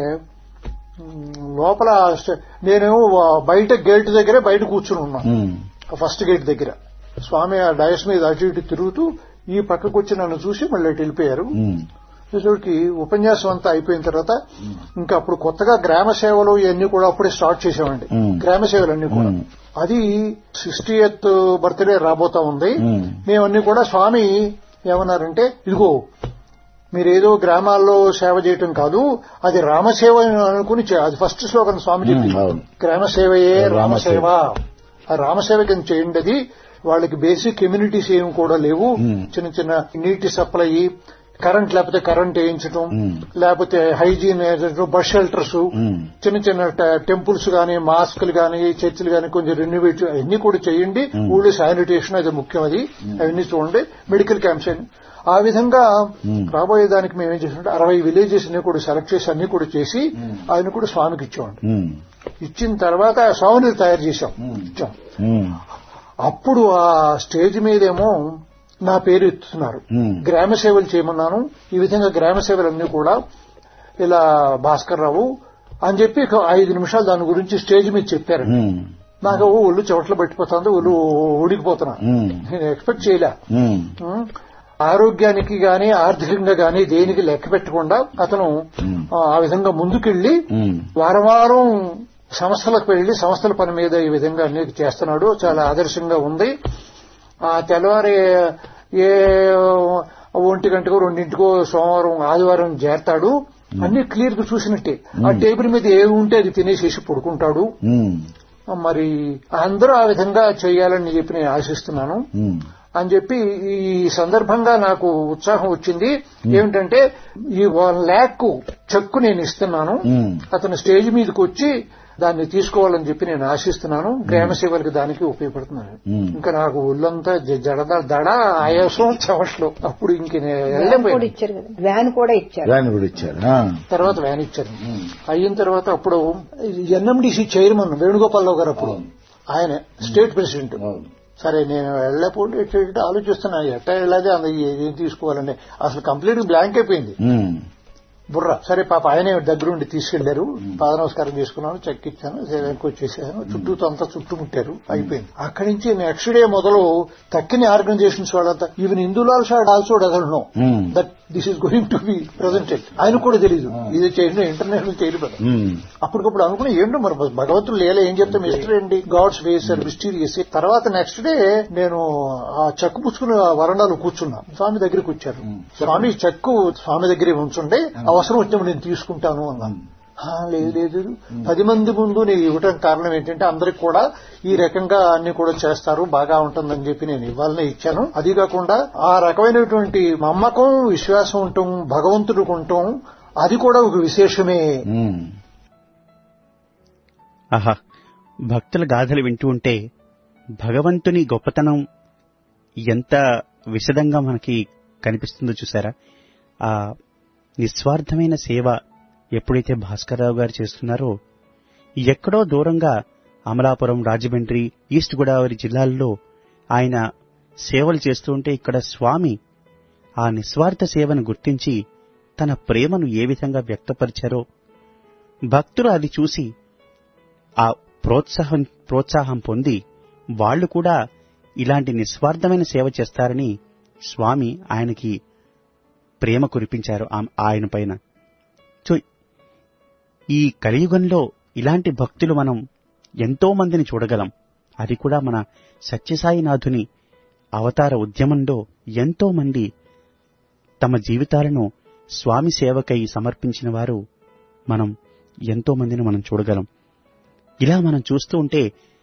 మ్, లోపల స్ట- నేను బయట గేట్ దగ్గరే బయట కూర్చుని ఉన్నాను ఉమ్. ఫస్ట్ గేట్ దగ్గర స్వామి ఆ డయస్ మీద అటు ఇటు తిరుగుతూ ఈ పక్కకు వచ్చి నన్ను చూసి మళ్ళీ అటు వెళ్ళిపోయారు ఉమ్. చూసేవాడికి ఉపన్యాసం అంతా అయిపోయిన తర్వాత ఇంకా అప్పుడు కొత్తగా గ్రామ సేవలు ఇవన్నీ కూడా అప్పుడే స్టార్ట్ చేసామండి మ్మ్. గ్రామ సేవలన్నీ కూడా మ్మ్. అది సిక్స్టీ ఎయిత్ బర్త్డే రాబోతా ఉంది మ్మ్. మేమన్నీ కూడా స్వామి ఏమన్నారంటే ఇదిగో మీరేదో గ్రామాల్లో సేవ చేయటం కాదు అది రామసేవ అని అనుకుని చే- అది ఫస్ట్ స్లోగన్ స్వామి చెప్పింది మ్మ్, అవును. గ్రామ సేవయే రామసేవ. రామసేవ ఆ రామసేవ కింద చేయండి అది వాళ్ళకి బేసిక్ కమ్యూనిటీస్ ఏమి కూడా లేవు మ్మ్. చిన్న చిన్న నీటి సప్లై కరెంట్ లేకపోతే కరెంట్ వేయించడం మ్మ్. లేకపోతే హైజీన్ బస్ షెల్టర్స్ ఉమ్. చిన్న చిన్న ట- టెంపుల్స్ గానీ మాస్కులు గానీ చర్చిలు గానీ కొంచెం రెన్యువేట్ అవన్నీ కూడా చేయండి ఊళ్ళో శానిటేషన్ అది ముఖ్యం అది అవన్నీ చూడండి మెడికల్ క్యాంప్స్ అని ఆ విధంగా మ్మ్. రాబోయే దానికి మేము ఏం చేసామంటే అరవై విలేజెస్ ని కూడా సెలెక్ట్ చేసి అన్ని కూడా చేసి ఆయన కూడా స్వామికి ఇచ్చామండి ఉమ్. ఇచ్చిన తర్వాత స్వామిని తయారు చేశాం ఇచ్చాం ఉమ్. అప్పుడు ఆ స్టేజ్ మీదేమో నా పేరు ఎత్తుతున్నారు మ్మ్. గ్రామ సేవలు చేయమన్నాను ఈ విధంగా గ్రామ సేవలన్నీ కూడా ఇలా భాస్కర్ రావు అని చెప్పి ఒక ఐదు నిమిషాలు దాని గురించి స్టేజ్ మీద చెప్పారు ఉమ్. నాకు ఒళ్ళు చెవట్లు పట్టిపోతుంది ఒళ్ళు ఊడికిపోతున్నా ఉమ్. నేను ఎక్స్పెక్ట్ చేయలే ఉమ్. ఉం? ఆరోగ్యానికి గాని ఆర్థికంగా గాని దేనికి లెక్క పెట్టకుండా అతను మ్మ్. ఆ, ఆ విధంగా ముందుకెళ్లి ఉమ్. వారం వారం సంస్థలకు వెళ్లి సంస్థల పని మీద ఈ విధంగా అన్ని చేస్తున్నాడు చాలా ఆదర్శంగా ఉంది ఆ తెల్లవారి ఏ ఒంటి గంటకో రెండింటికో సోమవారం ఆదివారం చేరతాడు అన్ని క్లియర్ గా చూసినట్టే ఆ టేబుల్ మీద ఏమి ఉంటే అది తినేసేసి పడుకుంటాడు ఉమ్. మరి అందరూ ఆ విధంగా చేయాలని చెప్పి నేను ఆశిస్తున్నాను ఉమ్. అని చెప్పి ఈ సందర్భంగా నాకు ఉత్సాహం వచ్చింది ఏమిటంటే ఈ వన్ ల్యాక్ చెక్కు నేను ఇస్తున్నాను ఉమ్. అతను స్టేజ్ మీదకి వచ్చి దాన్ని తీసుకోవాలని చెప్పి నేను ఆశిస్తున్నాను గ్రామ సేవలకు దానికి ఉపయోగపడుతున్నాను మ్మ్. ఇంకా నాకు ఒళ్ళంతా జ- జడద దడ ఆయాసం చెవట్లు అప్పుడు ఇంక నేను వ్యాన్ కూడా వెళ్ళలేకపోయాను ఇచ్చారు కదా వ్యాన్ కూడా ఇచ్చారు దాన్ని కూడా ఇచ్చారు ఆ. తర్వాత వ్యాన్ ఇచ్చారు అయిన తర్వాత అప్పుడు ఎన్ఎండిసి చైర్మన్ వేణుగోపాలరావు గారు అప్పుడు ఆయన స్టేట్ ప్రెసిడెంట్ అవును. సరే నేను వెళ్ళకపోతే ఎట్లా ఎట్లా ఆలోచిస్తున్నా ఎట్లా వెళ్ళాలి అంత ఏం తీసుకోవాలండి అసలు కంప్లీట్ బ్లాంక్ అయిపోయింది ఉమ్. బుర్ర సరే పాప ఆయనే దగ్గరుండి తీసుకెళ్లారు పాద నమస్కారం చేసుకున్నాను చెక్ ఇచ్చాను వెనక్కి వచ్చేసాను చుట్టూతో అంతా చుట్టుముట్టారు అయిపోయింది అక్కడి నుంచి నెక్స్ట్ డే మొదలు తక్కిన ఆర్గనైజేషన్స్ వాళ్ళంతా ఈవెన్ హిందూలాల్ should also doesn't know um. That this is going to be presented ఆయన కూడా తెలియదు ఇది చేయడం ఇంటర్నేషనల్ చేయడం కదా ఉమ్. అప్పటికప్పుడు అనుకుని ఏంటో మరి భగవంతుడు లేలే ఏం చెప్తే మిస్టర్ ఏంటి గాడ్స్ వేస్ ఆర్ మిస్టీరియస్ తర్వాత నెక్స్ట్ డే నేను ఆ చెక్కు పుచ్చుకుని ఆ వరండాలో కూర్చున్నా స్వామి దగ్గరికి వచ్చారు స్వామి చెక్కు స్వామి దగ్గరే ఉంచుండే అవసరం వచ్చినప్పుడు నేను తీసుకుంటాను అన్నాను "ఆ, లేదు లేదు పది మంది ముందు నేను ఇవ్వటం కారణం ఏంటంటే అందరికి కూడా ఈ రకంగా అన్ని కూడా చేస్తారు బాగా ఉంటుందని చెప్పి నేను ఇవ్వాలనే ఇచ్చాను అది కాకుండా ఆ రకమైనటువంటి నమ్మకం విశ్వాసం ఉండటం భగవంతుడికి ఉండటం అది కూడా ఒక విశేషమే ఉమ్. ఆహా భక్తుల గాథలు వింటూ ఉంటే భగవంతుని గొప్పతనం ఎంత విశదంగా మనకి కనిపిస్తుందో చూసారా ఆ నిస్వార్థమైన సేవ ఎప్పుడైతే భాస్కర్రావు గారు చేస్తున్నారో ఎక్కడో దూరంగా అమలాపురం రాజమండ్రి ఈస్ట్ గోదావరి జిల్లాల్లో ఆయన సేవలు చేస్తూ ఉంటే ఇక్కడ స్వామి ఆ నిస్వార్థ సేవను గుర్తించి తన ప్రేమను ఏ విధంగా వ్యక్తపరిచారో భక్తులు అది చూసి ఆ ప్రోత్సాహం ప్రోత్సాహం పొంది వాళ్ళు కూడా ఇలాంటి నిస్వార్థమైన సేవ చేస్తారని స్వామి ఆయనకి ప్రేమ కురిపించారు ఆ- ఆయన పైన సో ఈ కలియుగంలో ఇలాంటి భక్తులు మనం ఎంతో మందిని చూడగలం అది కూడా మన సత్యసాయినాథుని అవతార ఉద్యమంలో ఎంతో మంది తమ జీవితాలను స్వామి సేవకై సమర్పించిన వారు మనం ఎంతో మందిని మనం చూడగలం ఇలా మనం చూస్తూ ఉంటే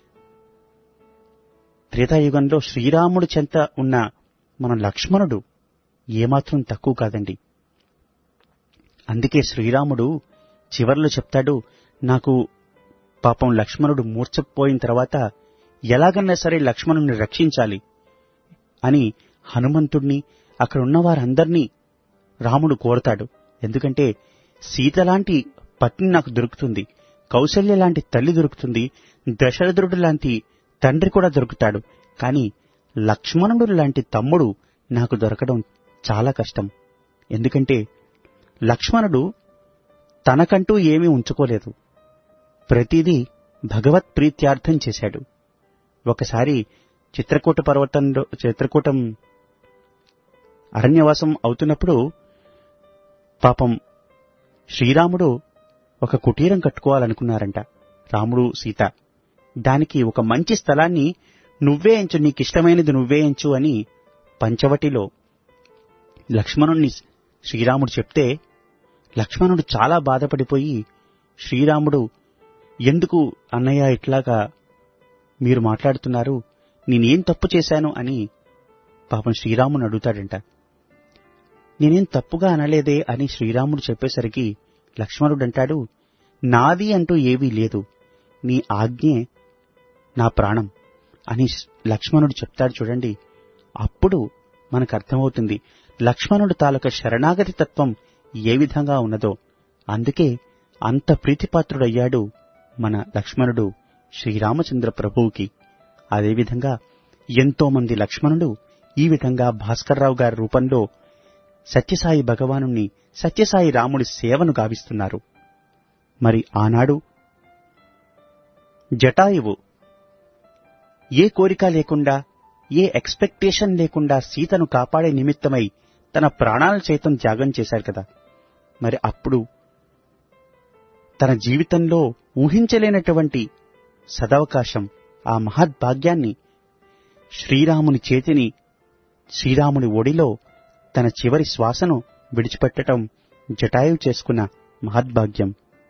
త్రేతాయుగంలో శ్రీరాముడు చెంత ఉన్న మన లక్ష్మణుడు ఏమాత్రం తక్కువ కాదండి అందుకే శ్రీరాముడు చివర్లో చెప్తాడు నాకు పాపం లక్ష్మణుడు మూర్ఛపోయిన తర్వాత ఎలాగన్నా సరే లక్ష్మణుని రక్షించాలి అని హనుమంతుణ్ణి అక్కడ ఉన్న వారందర్నీ రాముడు కోరతాడు ఎందుకంటే సీత లాంటి పత్ని నాకు దొరుకుతుంది కౌశల్య లాంటి తల్లి దొరుకుతుంది దశరథుడు లాంటి తండ్రి కూడా దొరుకుతాడు కాని లక్ష్మణుడు లాంటి తమ్ముడు నాకు దొరకడం చాలా కష్టం ఎందుకంటే లక్ష్మణుడు తనకంటూ ఏమీ ఉంచుకోలేదు ప్రతిదీ భగవత్ ప్రీత్యార్థం చేశాడు ఒకసారి చిత్రకూట పర్వతంలో చిత్రకూటం అరణ్యవాసం అవుతున్నప్పుడు పాపం శ్రీరాముడు ఒక కుటీరం కట్టుకోవాలనుకున్నారంట రాముడు సీత దానికి ఒక మంచి స్థలాన్ని నువ్వే ఎంచు నీకిష్టమైనది నువ్వే ఎంచు అని పంచవటిలో లక్ష్మణుణ్ణి శ్రీరాముడు చెప్తే లక్ష్మణుడు చాలా బాధపడిపోయి శ్రీరాముడు ఎందుకు అన్నయ్య ఇట్లాగా మీరు మాట్లాడుతున్నారు నేనేం తప్పు చేశాను అని పాపం శ్రీరాముని అడుగుతాడంట నేనేం తప్పుగా అనలేదే అని శ్రీరాముడు చెప్పేసరికి లక్ష్మణుడు అంటాడు నాది అంటూ ఏవీ లేదు నీ ఆజ్ఞే నా ప్రాణం అని లక్ష్మణుడు చెప్తాడు చూడండి అప్పుడు మనకు అర్థమవుతుంది లక్ష్మణుడు తాలూక శరణాగతి తత్వం ఏ విధంగా ఉన్నదో అందుకే అంత ప్రీతిపాత్రుడయ్యాడు మన లక్ష్మణుడు శ్రీరామచంద్ర ప్రభువుకి అదేవిధంగా ఎంతో మంది లక్ష్మణుడు ఈ విధంగా భాస్కర్రావు గారి రూపంలో సత్యసాయి భగవాను సత్యసాయి రాముడి సేవను గావిస్తున్నారు మరి ఆనాడు జటాయువు ఏ కోరిక లేకుండా ఏ ఎక్స్పెక్టేషన్ లేకుండా సీతను కాపాడే నిమిత్తమై తన ప్రాణాలు సైతం త్యాగం చేశారు కదా మరి అప్పుడు తన జీవితంలో ఊహించలేనటువంటి సదవకాశం ఆ మహద్భాగ్యాన్ని శ్రీరాముని చేతిని శ్రీరాముని ఒడిలో తన చివరి శ్వాసను విడిచిపెట్టడం జటాయు చేసుకున్న మహద్భాగ్యం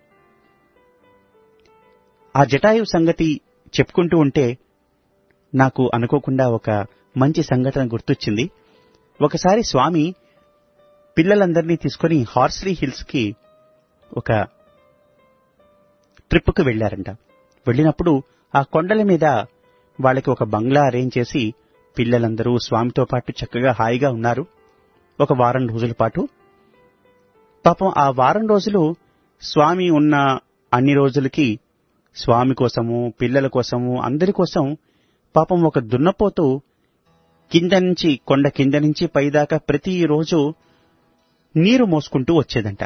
ఆ జటాయు సంగతి చెప్పుకుంటూ ఉంటే నాకు అనుకోకుండా ఒక మంచి సంఘటన గుర్తొచ్చింది ఒకసారి స్వామి పిల్లలందరినీ తీసుకుని హార్స్లీ హిల్స్ కి ఒక ట్రిప్కు వెళ్లారంట వెళ్ళినప్పుడు ఆ కొండల మీద వాళ్ళకి ఒక బంగ్లా అరేంజ్ చేసి పిల్లలందరూ స్వామితో పాటు చక్కగా హాయిగా ఉన్నారు ఒక వారం రోజుల పాటు పాపం ఆ వారం రోజులు స్వామి ఉన్న అన్ని రోజులకి స్వామి కోసము పిల్లల కోసము అందరి కోసం పాపం ఒక దున్నపోతు కింద నుంచి కొండ కింద నుంచి పైదాకా ప్రతిరోజు నీరు మోసుకుంటూ వచ్చేదంట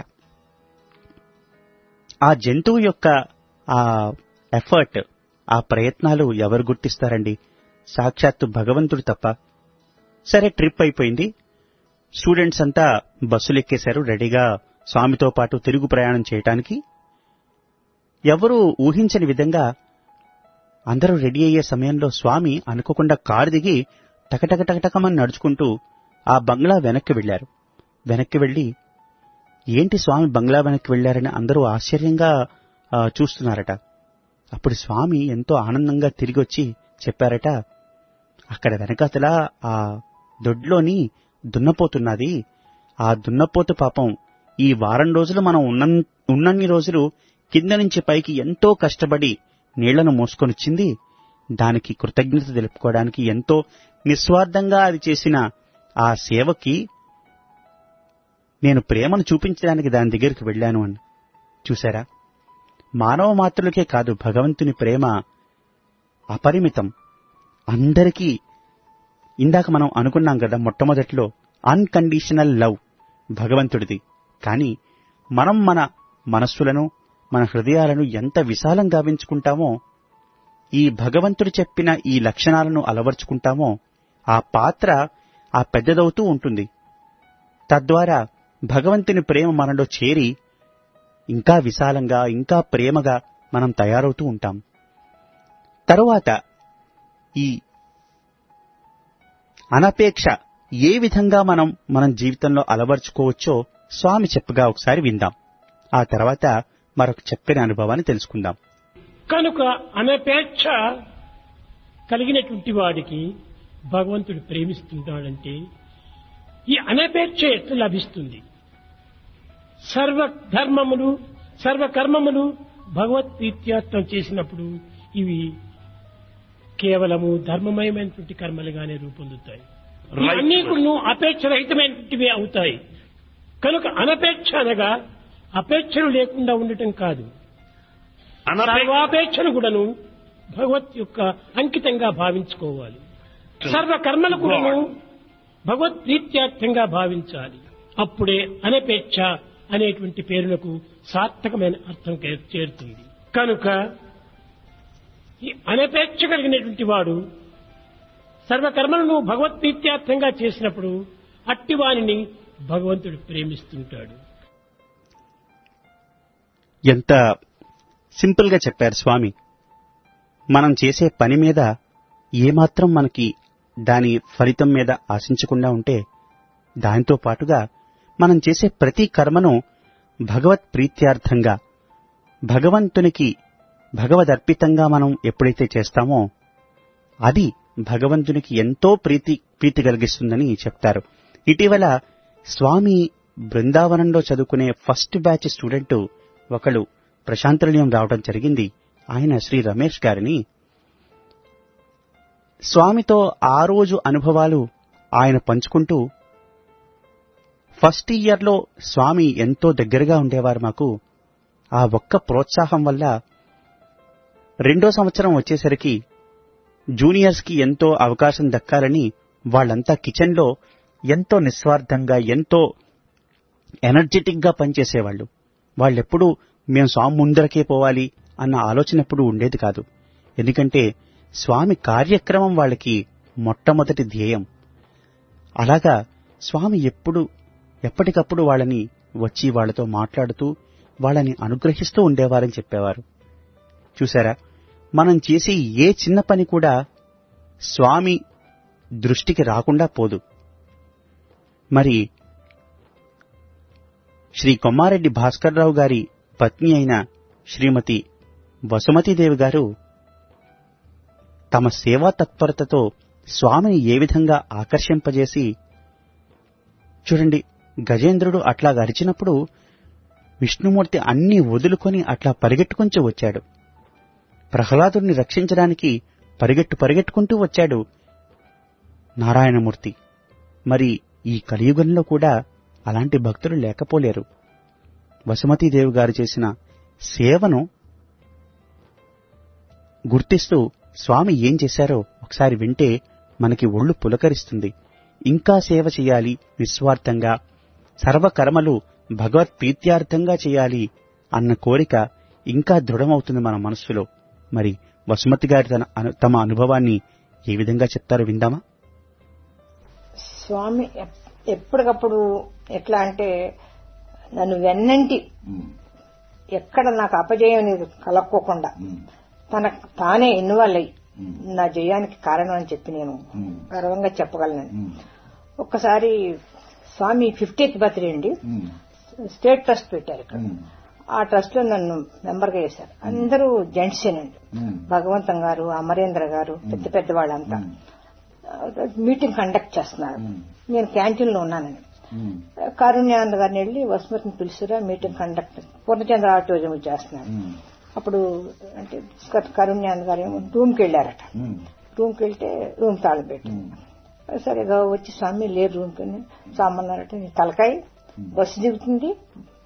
ఆ జంతువు యొక్క ఆ ఎఫర్ట్ ఆ ప్రయత్నాలు ఎవరు గుర్తిస్తారండి సాక్షాత్తు భగవంతుడు తప్ప సరే ట్రిప్ అయిపోయింది స్టూడెంట్స్ అంతా బస్సులు ఎక్కేశారు రెడీగా స్వామితో పాటు తిరుగు ప్రయాణం చేయటానికి ఎవరూ ఊహించని విధంగా అందరూ రెడీ అయ్యే సమయంలో స్వామి అనుకోకుండా కారు దిగి టకటకటకటకమని నడుచుకుంటూ ఆ బంగ్లా వెనక్కి వెళ్లారు వెనక్కి వెళ్లి ఏంటి స్వామి బంగ్లా వెనక్కి వెళ్లారని అందరూ ఆశ్చర్యంగా ఆ, చూస్తున్నారట అప్పుడు స్వామి ఎంతో ఆనందంగా తిరిగి వచ్చి చెప్పారట అక్కడ వెనకాతల ఆ దొడ్లోని దున్నపోతున్నది ఆ దున్నపోతు పాపం ఈ వారం రోజులు మనం ఉన్న ఉన్నన్ని రోజులు కింద నుంచి పైకి ఎంతో కష్టపడి నీళ్లను మోసుకొనిచ్చింది దానికి కృతజ్ఞత తెలుపుకోవడానికి ఎంతో నిస్వార్థంగా అది చేసిన ఆ సేవకి నేను ప్రేమను చూపించడానికి దాని దగ్గరికి వెళ్ళాను అని చూశారా మానవ మాత్రులకే కాదు భగవంతుని ప్రేమ అపరిమితం అందరికీ ఇందాక మనం అనుకున్నాం కదా మొట్టమొదట్లో అన్కండిషనల్ లవ్ భగవంతుడిది కానీ మనం మన మనస్సులను మన హృదయాలను ఎంత విశాలం గావించుకుంటామో ఈ భగవంతుడు చెప్పిన ఈ లక్షణాలను అలవర్చుకుంటామో ఆ పాత్ర ఆ పెద్దదవుతూ ఉంటుంది తద్వారా భగవంతుని ప్రేమ మనలో చేరి ఇంకా విశాలంగా ఇంకా ప్రేమగా మనం తయారవుతూ ఉంటాం తరువాత ఈ అనపేక్ష ఏ విధంగా మనం మనం జీవితంలో అలవర్చుకోవచ్చో స్వామి చెప్పగా ఒకసారి విందాం ఆ తర్వాత మరొక చక్కని అనుభవాన్ని తెలుసుకుందాం కనుక అనపేక్ష కలిగినటువంటి వాడికి భగవంతుడు ప్రేమిస్తున్నాడంటే ఈ అనపేక్ష ఎట్లా లభిస్తుంది సర్వ ధర్మములు సర్వ కర్మములు భగవత్ ప్రీత్యార్థం చేసినప్పుడు ఇవి కేవలము ధర్మమయమైనటువంటి కర్మలుగానే రూపొందుతాయి అన్ని కూడా అపేక్ష రహితమైనటువంటివి అవుతాయి కనుక అనపేక్ష అనగా అపేక్షలు లేకుండా ఉండటం కాదు సర్వాపేక్షను కూడాను భగవత్ యొక్క అంకితంగా భావించుకోవాలి సర్వ కర్మలు కూడాను భగవత్ ప్రీత్యార్థంగా భావించాలి అప్పుడే అనపేక్ష అనేటువంటి పేరులకు సార్థకమైన అర్థం కే- చేరుతుంది కనుక ఈ అనపేక్ష కలిగినటువంటి వాడు సర్వకర్మలను భగవత్ ప్రీత్యార్థంగా చేసినప్పుడు అట్టివానిని భగవంతుడు ప్రేమిస్తుంటాడు ఎంత సింపుల్ గా చెప్పారు స్వామి మనం చేసే పని మీద ఏమాత్రం మనకి దాని ఫలితం మీద ఆశించకుండా ఉంటే దానితో పాటుగా మనం చేసే ప్రతి కర్మను భగవత్ ప్రీత్యార్థంగా భగవంతునికి భగవదర్పితంగా మనం ఎప్పుడైతే చేస్తామో అది భగవంతునికి ఎంతో ప్రీతి ప్రీతి కలిగిస్తుందని చెప్తారు ఇటీవల స్వామి బృందావనంలో చదువుకునే ఫస్ట్ బ్యాచ్ స్టూడెంట్ ఒకడు ప్రశాంతనిలయం రావడం జరిగింది ఆయన శ్రీ రమేష్ గారిని స్వామితో ఆ రోజు అనుభవాలు ఆయన పంచుకుంటూ ఫస్ట్ ఇయర్లో స్వామి ఎంతో దగ్గరగా ఉండేవారు మాకు ఆ ఒక్క ప్రోత్సాహం వల్ల రెండో సంవత్సరం వచ్చేసరికి జూనియర్స్ కి ఎంతో అవకాశం దక్కాలని వాళ్ళంతా కిచెన్ లో ఎంతో నిస్వార్థంగా ఎంతో ఎనర్జెటిక్ గా పనిచేసేవాళ్ళు వాళ్ళెప్పుడు మేము స్వామి ముందరకే పోవాలి అన్న ఆలోచన ఎప్పుడు ఉండేది కాదు ఎందుకంటే స్వామి కార్యక్రమం వాళ్ళకి మొట్టమొదటి ధ్యేయం అలాగా స్వామి ఎప్పుడు ఎప్పటికప్పుడు వాళ్ళని వచ్చి వాళ్ళతో మాట్లాడుతూ వాళ్ళని అనుగ్రహిస్తూ ఉండేవారని చెప్పేవారు చూసారా మనం చేసే ఏ చిన్న పని కూడా స్వామి దృష్టికి రాకుండా పోదు మరి శ్రీ కొమ్మారెడ్డి భాస్కర్రావు గారి పత్ని అయిన శ్రీమతి వసుమతీదేవి గారు తమ సేవా తత్పరతతో స్వామిని ఏ విధంగా ఆకర్షింపజేసి చూడండి గజేంద్రుడు అట్లా అరిచినప్పుడు విష్ణుమూర్తి అన్ని వదులుకొని అట్లా పరిగెట్టుకుంటూ వచ్చాడు ప్రహ్లాదుని రక్షించడానికి పరిగెట్టు పరిగెట్టుకుంటూ వచ్చాడు నారాయణమూర్తి మరి ఈ కలియుగంలో కూడా అలాంటి భక్తులు లేకపోలేరు వసుమతీదేవి గారు చేసిన సేవను గుర్తిస్తూ స్వామి ఏం చేశారో ఒకసారి వింటే మనకి ఒళ్ళు పులకరిస్తుంది ఇంకా సేవ చేయాలి నిస్వార్థంగా సర్వకర్మలు భగవత్ ప్రీత్యార్థంగా చేయాలి అన్న కోరిక ఇంకా దృఢమవుతుంది మన మనస్సులో మరి వసుమతి గారి తన అను- తమ అనుభవాన్ని ఏ విధంగా చెప్తారో విందామా స్వామి ఎప్- ఎప్పటికప్పుడు ఎట్లా అంటే నన్ను వెన్నంటి ఎక్కడ నాకు అపజయం అనేది కలక్కోకుండా తన తానే ఇన్వాల్వ్ అయ్యి నా జయానికి కారణం అని చెప్పి నేను గర్వంగా చెప్పగలను ఒక్కసారి స్వామి ఫిఫ్టీత్ బర్త్డే అండి స్టేట్ ట్రస్ట్ పెట్టారు ఇక్కడ ఆ ట్రస్ట్ లో నన్ను మెంబర్ గా చేశారు అందరూ జెంట్సేనండి భగవంతం గారు అమరేంద్ర గారు పెద్ద పెద్ద వాళ్ళంతా మీటింగ్ కండక్ట్ చేస్తున్నారు నేను క్యాంటీన్ లో ఉన్నానని కారుణ్యానంద గారిని వెళ్ళి వసుమతిని పిలుచురా మీటింగ్ కండక్ట్ పూర్ణచంద్ర ఆటోజం చేస్తున్నాడు అప్పుడు అంటే కరుణ్యానంద గారు ఏమో రూమ్కి వెళ్ళారట రూమ్కి వెళ్తే రూమ్ తాళం పెట్టి సరే గా వచ్చి స్వామి లేరు రూమ్కి సామన్నారట నీ తలకాయ బస్సు దిగుతుంది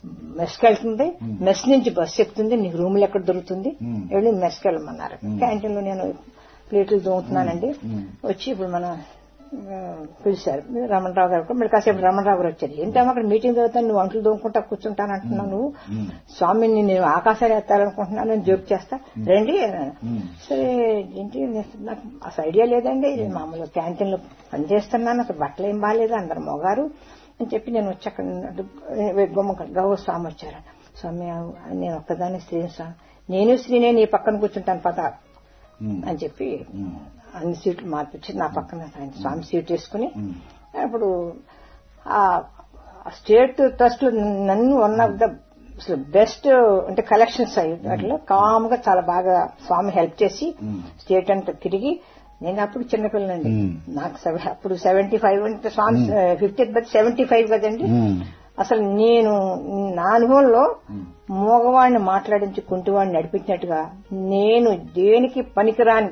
మెస్కి వెళ్తుంది మెస్ నుంచి బస్సు ఎక్కుతుంది నీకు రూములు ఎక్కడ దొరుకుతుంది వెళ్ళి మెస్కి వెళ్ళమన్నారు క్యాంటీన్ లో నేను ప్లేట్లు దోముతున్నానండి వచ్చి ఇప్పుడు మన ఆ, పిలిచారు రమణరావు గారు కూడా మళ్ళీ కాసేపు రమణరావు గారు వచ్చారు ఏంటమ్మా అక్కడ మీటింగ్ జరుగుతాను నువ్వు అంట్లు దోముకుంటా కూర్చుంటాను అంటున్నావు నువ్వు స్వామిని నేను ఆకాశాలు ఎత్తాలనుకుంటున్నాను అని జోక్ చేస్తా రండి అన్నాను. సరే ఏంటి నాకు అసలు ఐడియా లేదండి మామూలు క్యాంటీన్ లో పనిచేస్తున్నాను అసలు బట్టలు ఏం బాగాలేదు అందరు మొగారు అని చెప్పి నేను వచ్చి అక్కడ గొమ్మ గౌ స్వామి వచ్చారు స్వామి నేను ఒక్కదాన్ని స్త్రీ స్వామి నేను స్త్రీనే నీ పక్కన కూర్చుంటాను పద అని చెప్పి అన్ని సీట్లు మార్పించి నా పక్కన ఆయన స్వామి సీట్ వేసుకుని అప్పుడు ఆ స్టేట్ ట్రస్ట్ లో నన్ను వన్ ఆఫ్ ద అసలు బెస్ట్ అంటే కలెక్షన్స్ అయ్యి వాటిలో కామ్ గా చాలా బాగా స్వామి హెల్ప్ చేసి స్టేట్ అంతా తిరిగి నేను అప్పుడు చిన్నపిల్లండి నాకు సెవ- అప్పుడు సెవెంటీ ఫైవ్ అంటే Swami fifty but seventy five కదండి అసలు నేను నా అనుభవంలో మోగవాడిని మాట్లాడించి కుంటివాడిని నడిపించినట్టుగా నేను దేనికి పనికిరాని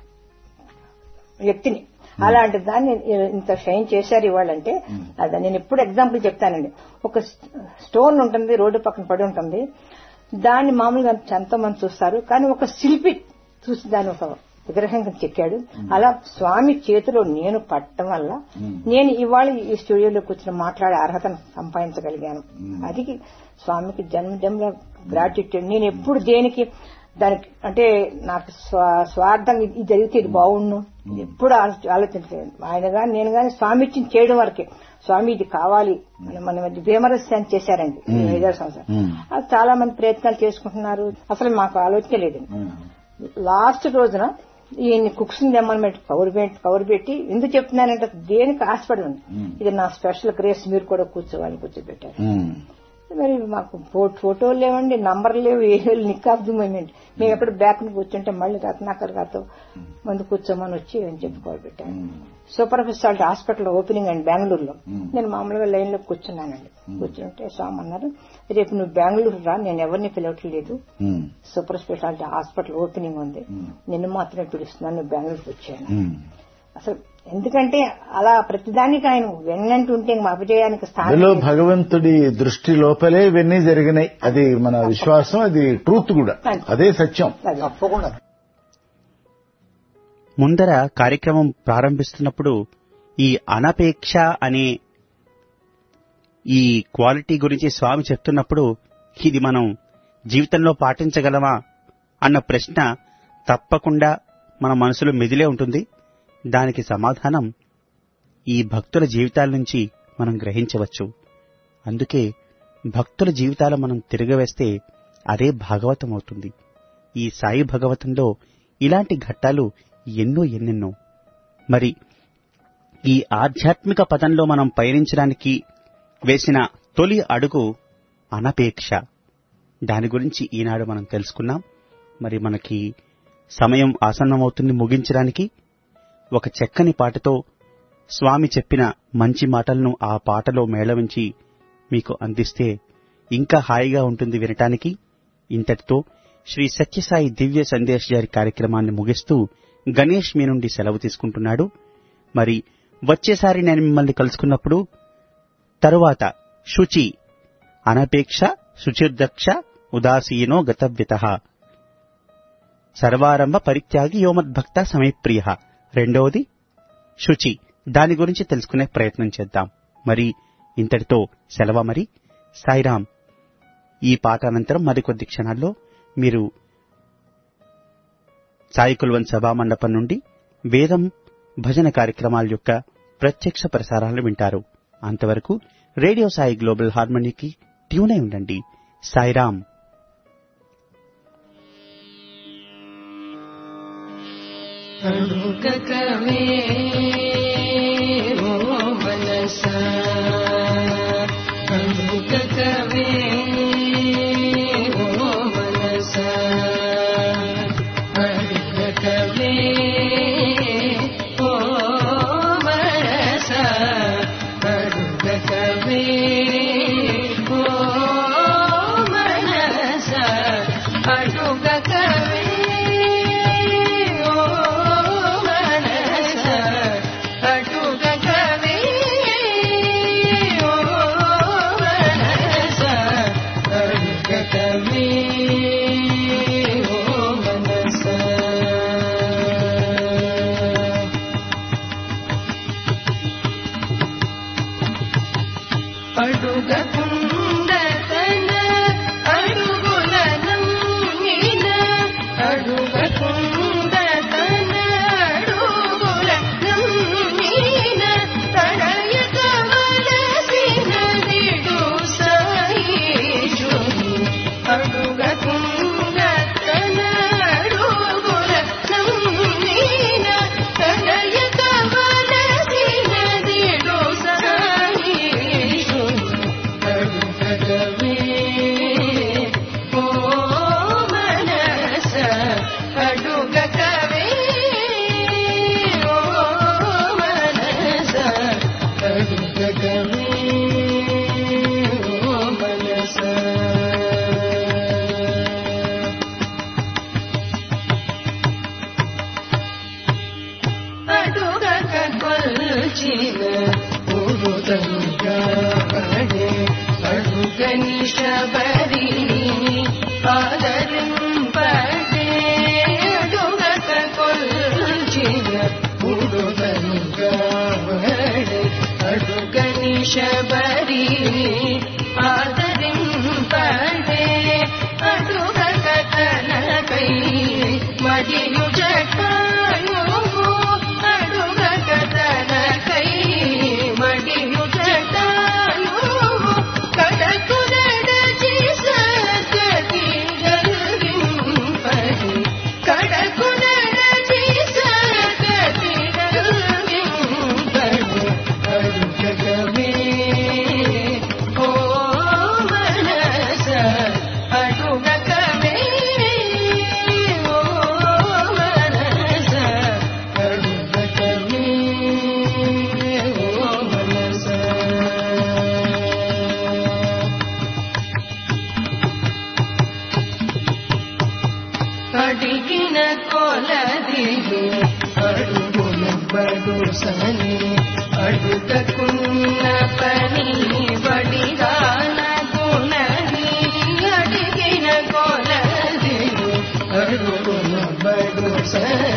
వ్యక్తిని అలాంటి దాన్ని ఇంత షైన్ చేశారు ఇవాళంటే అది నేను ఎప్పుడు ఎగ్జాంపుల్ చెప్తానండి ఒక స్టోన్ ఉంటుంది రోడ్డు పక్కన పడి ఉంటుంది దాన్ని మామూలుగా ఎంతో మంది చూస్తారు కానీ ఒక శిల్పి చూసి దాన్ని ఒక విగ్రహం కింద చెక్కాడు అలా స్వామి చేతిలో నేను పట్టడం వల్ల నేను ఇవాళ ఈ స్టూడియోలో కూర్చొని మాట్లాడే అర్హతను సంపాదించగలిగాను అది స్వామికి జన్మ జన్మ గ్రాట్యుట్యూడ్ నేను ఎప్పుడు దేనికి దానికి అంటే నాకు స్వా- స్వార్థం ఇది ఇది జరిగితే ఇది బాగుండు ఎప్పుడు ఆలో- ఆలోచించలేదు ఆయన గాని నేను గాని స్వామి ఇచ్చిన చేయడం వరకే స్వామి ఇది కావాలి మన మన మధ్య భీమరస్యాన్ని చేశారండి ఈ ఐదారు సంవత్సరాలు అది చాలా మంది ప్రయత్నాలు చేసుకుంటున్నారు అసలు మాకు ఆలోచన లేదండి లాస్ట్ రోజున ఈయన్ని కుక్స్ తెమ్మని పెట్టి కవర్ పెట్టి కవర్ పెట్టి ఎందుకు చెప్తున్నానంటే దేనికి ఆశపడి ఉంది ఇది నా స్పెషల్ గ్రేస్ మీరు కూడా కూర్చోవాలి కూర్చోబెట్టారు మరి మాకు ఫో- ఫోటోలు లేవండి నంబర్ లేవు ఏ నిక్కాబ్దు మూమెంట్ మేము ఎప్పుడు బ్యాక్ కూర్చుంటే మళ్ళీ రత్నాకర్ గారితో ముందు కూర్చోమని వచ్చి అని చెప్పుకోవాలి పెట్టాను సూపర్ స్పెషాలిటీ హాస్పిటల్ ఓపెనింగ్ అండి బెంగళూరులో నేను మామూలుగా లైన్ లో కూర్చున్నానండి కూర్చుంటే స్వామి అన్నారు రేపు నువ్వు బెంగళూరు రా నేను ఎవరిని పిలవట్లేదు సూపర్ స్పెషాలిటీ హాస్పిటల్ ఓపెనింగ్ ఉంది నిన్ను మాత్రమే పిలుస్తున్నాను నువ్వు బెంగళూరుకి వచ్చాను అసలు ఎందుకంటే అలా ప్రతిదానికి ఆయన వెన్నంటుంటే మా అభిజయానికి స్థానం అందులో లేదు. భగవంతుడి దృష్టి లోపలే ఇవన్నీ జరిగినాయి అది మన విశ్వాసం అది ట్రూత్ కూడా అదే సత్యం అది. తప్పకుండా ముందర కార్యక్రమం ప్రారంభిస్తున్నప్పుడు ఈ అనపేక్ష అనే ఈ క్వాలిటీ గురించి స్వామి చెప్తున్నప్పుడు ఇది మనం జీవితంలో పాటించగలమా అన్న ప్రశ్న తప్పకుండా మన మనసులో మెదిలే ఉంటుంది దానికి సమాధానం ఈ భక్తుల జీవితాల నుంచి మనం గ్రహించవచ్చు అందుకే భక్తుల జీవితాలు మనం తిరగవేస్తే అదే భాగవతం అవుతుంది ఈ సాయి భగవతంలో ఇలాంటి ఘట్టాలు ఎన్నో ఎన్నెన్నో మరి ఈ ఆధ్యాత్మిక పదంలో మనం పయనించడానికి వేసిన తొలి అడుగు అనపేక్ష దాని గురించి ఈనాడు మనం తెలుసుకున్నాం మరి మనకి సమయం ఆసన్నమవుతుంది ముగించడానికి ఒక చక్కని పాటతో స్వామి చెప్పిన మంచి మాటలను ఆ పాటలో మేళవించి మీకు అందిస్తే ఇంకా హాయిగా ఉంటుంది వినటానికి ఇంతటితో శ్రీ సత్యసాయి దివ్య సందేశ్ గారి కార్యక్రమాన్ని ముగిస్తూ గణేష్ మీ నుండి సెలవు తీసుకుంటున్నాడు మరి వచ్చేసారి నేను మిమ్మల్ని కలుసుకున్నప్పుడు తరువాత శుచి అనపేక్ష శుచిర్దక్ష ఉదాసీనో గతవ్యత సర్వారంభ పరిత్యాగి యోమద్భక్త సమయప్రియ రెండవది శుచి దాని గురించి తెలుసుకునే ప్రయత్నం చేద్దాం మరి ఇంతటితో సెలవ మరి సాయిరాం ఈ పాట అనంతరం మరికొద్ది క్షణాల్లో మీరు సాయి కుల్వన్ సభా మండపం నుండి వేదం భజన కార్యక్రమాల యొక్క ప్రత్యక్ష ప్రసారాలు వింటారు అంతవరకు రేడియో సాయి గ్లోబల్ హార్మనీకి ట్యూన్ అయి ఉండండి సాయిరాం అనుగకమే ఓ మనసా అనుగకమే ఓ మనసా అనుగకమే ఓ మనసా అనుగకమే ఓ మనసా అనుగకమే ఓ మనసా అటుగకమే ఓ మనసా అడుగకుండ తనడుగుల నమ్మిన తడయక వలసిన నిడు సాయిషుని అడుగకుండ తనడుగుల నమ్మిన తడయక వలసిన నిడు సాయిషుని అడుగగవే ఓ మనస అడుగగవే ఓ మనస అడుగగవే ఓ మనస అడుగక కొల్చిన ఉరుదంగాడే అడుగని శబరిని ఆదరింపడే అడుగక కొల్చిన ఉరుదంగాడే అడుగని శబరిని ఆదరింపడే అడుగక తనకై మడియు జటాయు అడుగక తనకై మడియు జటాయు కడకు నడచి సగతి గల్గింపడి కడకు నడచి సగతి గల్గింపడి అడుగగవే ఓ మనస అడుగగవే ఓ మనస అడుగగవే ఓ మనస అడిగిన కొలదిలు అడుగుల బడుసని అడుగకున్న పని బడిగాన గుణని అడిగిన కొలదిలు అడుగుల బడుసని